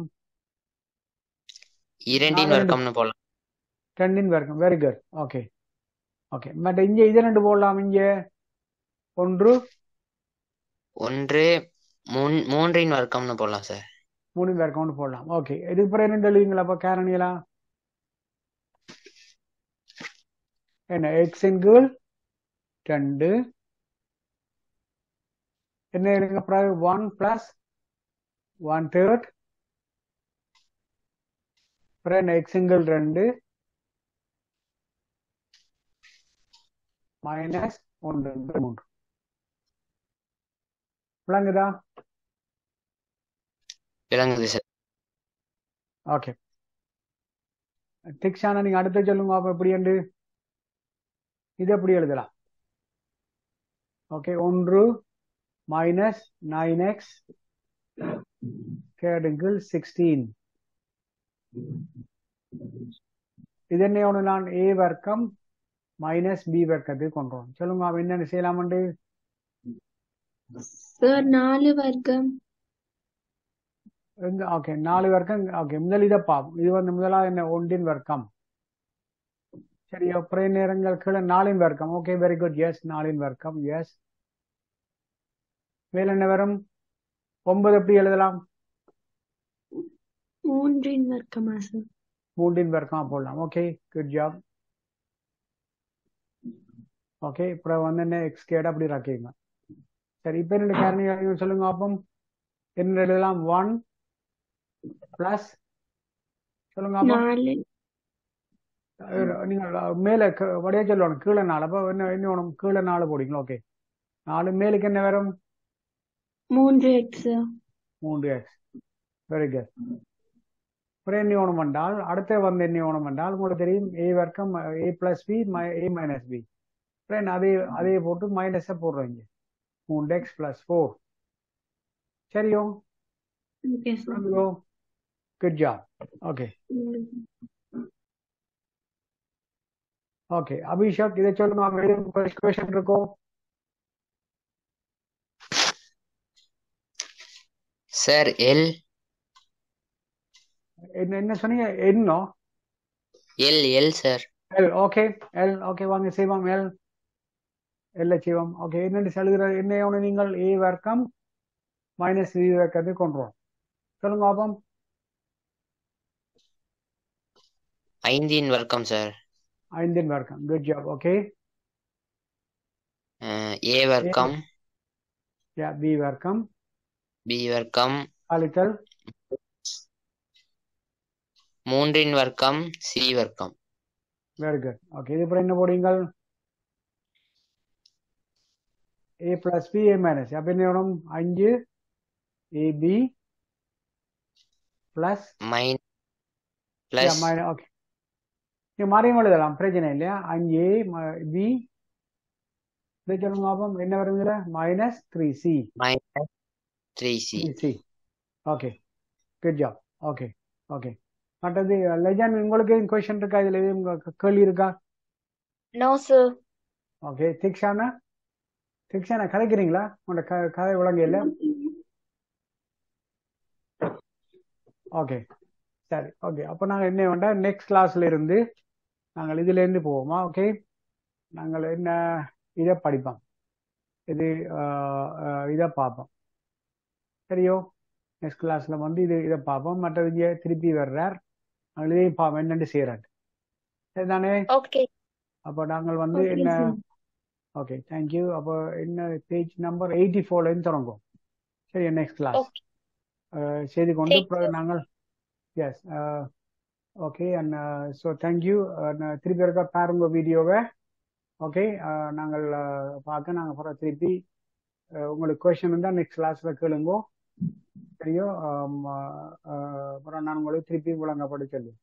இரண்டின் நாலு வர்க்கம்னு போடலாம் ரெண்டின் வர்க்கம் வெரி குட் ஓகே ஓகே மற்ற இங்கே இது ரெண்டு போடலாம் இங்கே ஒன்று ஒன்று மூன் மூன்றின் வர்க்கம்னு போடலாம் சார் மூணு வர்க்கம் ஒன்று போடலாம் ஓகே இதுக்கு பிறகு என்னென்று எழுதுங்களா அப்போ கேரணியலா என்ன எக்ஸின் கீழ் ரெண்டு என்ன எழுதுங்க அப்புறம் ஒன் பிளஸ் ஒன் தேர்ட் அப்புறம் என்ன எக்ஸிங்கிள் ரெண்டு மைனஸ் ஒன்று மூன்று விளங்குதா விளங்குது சார் ஓகே திக்ஷானா நீங்க அடுத்து சொல்லுங்க அப்ப எப்படி என்று இது எப்படி எழுதலாம் ஓகே ஒன்று மைனஸ் நைன் எக்ஸ் கேடுங்கள் சிக்ஸ்டீன் இது என்ன ஒன்று நான் ஏ வர்க்கம் மைனஸ் பி வர்க்கத்துக்கு கொண்டு வரோம் சொல்லுங்க அவன் என்னென்ன செய்யலாமண்டு சார் நாலு வர்க்கம் எங்க ஓகே நாலு வர்க்கம் ஓகே முதல் இதை பார்ப்போம் இது வந்து முதலாவது என்ன ஒன்றின் வர்க்கம் சரி அப்புறம் நேரங்கள் கீழே நாலின் வர்க்கம் ஓகே வெரி குட் எஸ் நாலின் வர்க்கம் எஸ் மேல என்ன வரும் ஒன்பது எப்படி எழுதலாம் மூன்றின் வர்க்கமா சார் மூன்றின் வர்க்கமா போடலாம் ஓகே குட் ஜாப் ஓகே அப்புறம் வந்து என்ன எக்ஸ் கேட் அப்படி ராக்கிங்க சரி இப்போ என்ன காரணி சொல்லுங்க அப்பம் என்ன எழுதலாம் ஒன் பிளஸ் சொல்லுங்க அப்பம் நாலு நீங்கள் மேலே வடியா சொல்லணும் கீழே நாலு அப்போ என்ன என்ன வேணும் கீழே நாலு போடுங்களா ஓகே நாலு மேலுக்கு என்ன வரும் மூன்று எக்ஸ் மூன்று எக்ஸ் வெரி குட் அப்புறம் என்ன வேணும் என்றால் அடுத்த வந்து என்ன வேணும் என்றால் உங்களுக்கு தெரியும் ஏ வர்க்கம் A plus B A minus B அப்புறம் அதே அதே போட்டு மைனஸை போடுறீங்க மூன்று எக்ஸ் பிளஸ் ஃபோர் சரியோ okay sir good job okay okay Abhishek இதை சொல்லுங்க கொஸ்டின் இருக்கோ சார் எல் என்ன என்ன சொன்னீங்க என்னோ L L sir L okay L okay வாங்க செய்வோம் எல் எல்ல செய்வோம் ஓகே என்னென்னு சொல்கிற என்ன ஒன்று நீங்கள் ஏ வர்க்கம் மைனஸ் பி வர்க்கத்தை கொண்டு வரோம் சொல்லுங்க பாப்போம் ஐந்தின் வர்க்கம் சார் ஐந்தின் வர்க்கம் குட் ஜாப் ஓகே ஏ வர்க்கம் யா பி வர்க்கம் பி வர்க்கம் கழித்தல் மூன்றின் வர்க்கம் சி வர்க்கம் வெரி குட் ஓகே இது அப்புறம் என்ன போடுங்கள் A plus B A minus அப்போ என்ன வேணும் அஞ்சு ஏபி பிளஸ் மைன் பிளஸ் ஓகே நீ மறையும் எழுதலாம் பிரச்சனை இல்லையா அஞ்சு ஏ பி இதை சொல்லுங்க பாப்போம் என்ன வரும் இதுல minus three C minus three C C okay good job okay okay மற்றது லெஜன் உங்களுக்கு எதுவும் கொஸ்டின் இருக்கா இதுல எதுவும் உங்க கேள்வி இருக்கா no sir okay Dikshana Dikshana கதைக்கிறீங்களா உங்களோட க கதை விளங்க இல்லை ஓகே சரி ஓகே அப்போ நாங்கள் என்ன வேண்டாம் நெக்ஸ்ட் கிளாஸ்ல இருந்து நாங்கள் இதுலேருந்து போவோமா ஓகே நாங்கள் என்ன இதை படிப்போம் இது இதை பார்ப்போம் சரியோ நெக்ஸ்ட் கிளாஸ்ல வந்து இது இதை பார்ப்போம் மற்றது இங்கே திருப்பி வர்றார் நாங்கள் இதையும் பார்ப்போம் என்னென்னு செய்கிறார் சரிதானே ஓகே அப்போ நாங்கள் வந்து Okay, என்ன sir. ஓகே தேங்க்யூ அப்போ என்ன பேஜ் நம்பர் எயிட்டி ஃபோர்லேருந்து தொடங்கும் சரி நெக்ஸ்ட் கிளாஸ் ஓகே செய்து கொண்டு Thank அப்புறம் you. நாங்கள் yes okay and so thank you திருப்பி இருக்க பாருங்க வீடியோவை ஓகே நாங்கள் uh, பார்க்க நாங்கள் அப்புறம் திருப்பி uh, உங்களுக்கு கொஷின் இருந்தால் நெக்ஸ்ட் கிளாஸில் கேளுங்கோ சரியோ um, uh, uh, அப்புறம் நான் உங்களுக்கு திருப்பி விளங்கப்பட சொல்லு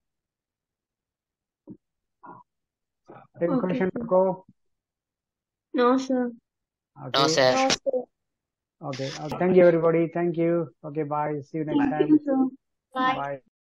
Okay, கொஷின் sir. இருக்கோ No, sir. No okay sir no sir okay thank you everybody thank you okay bye see you next Thank time you, sir. Bye bye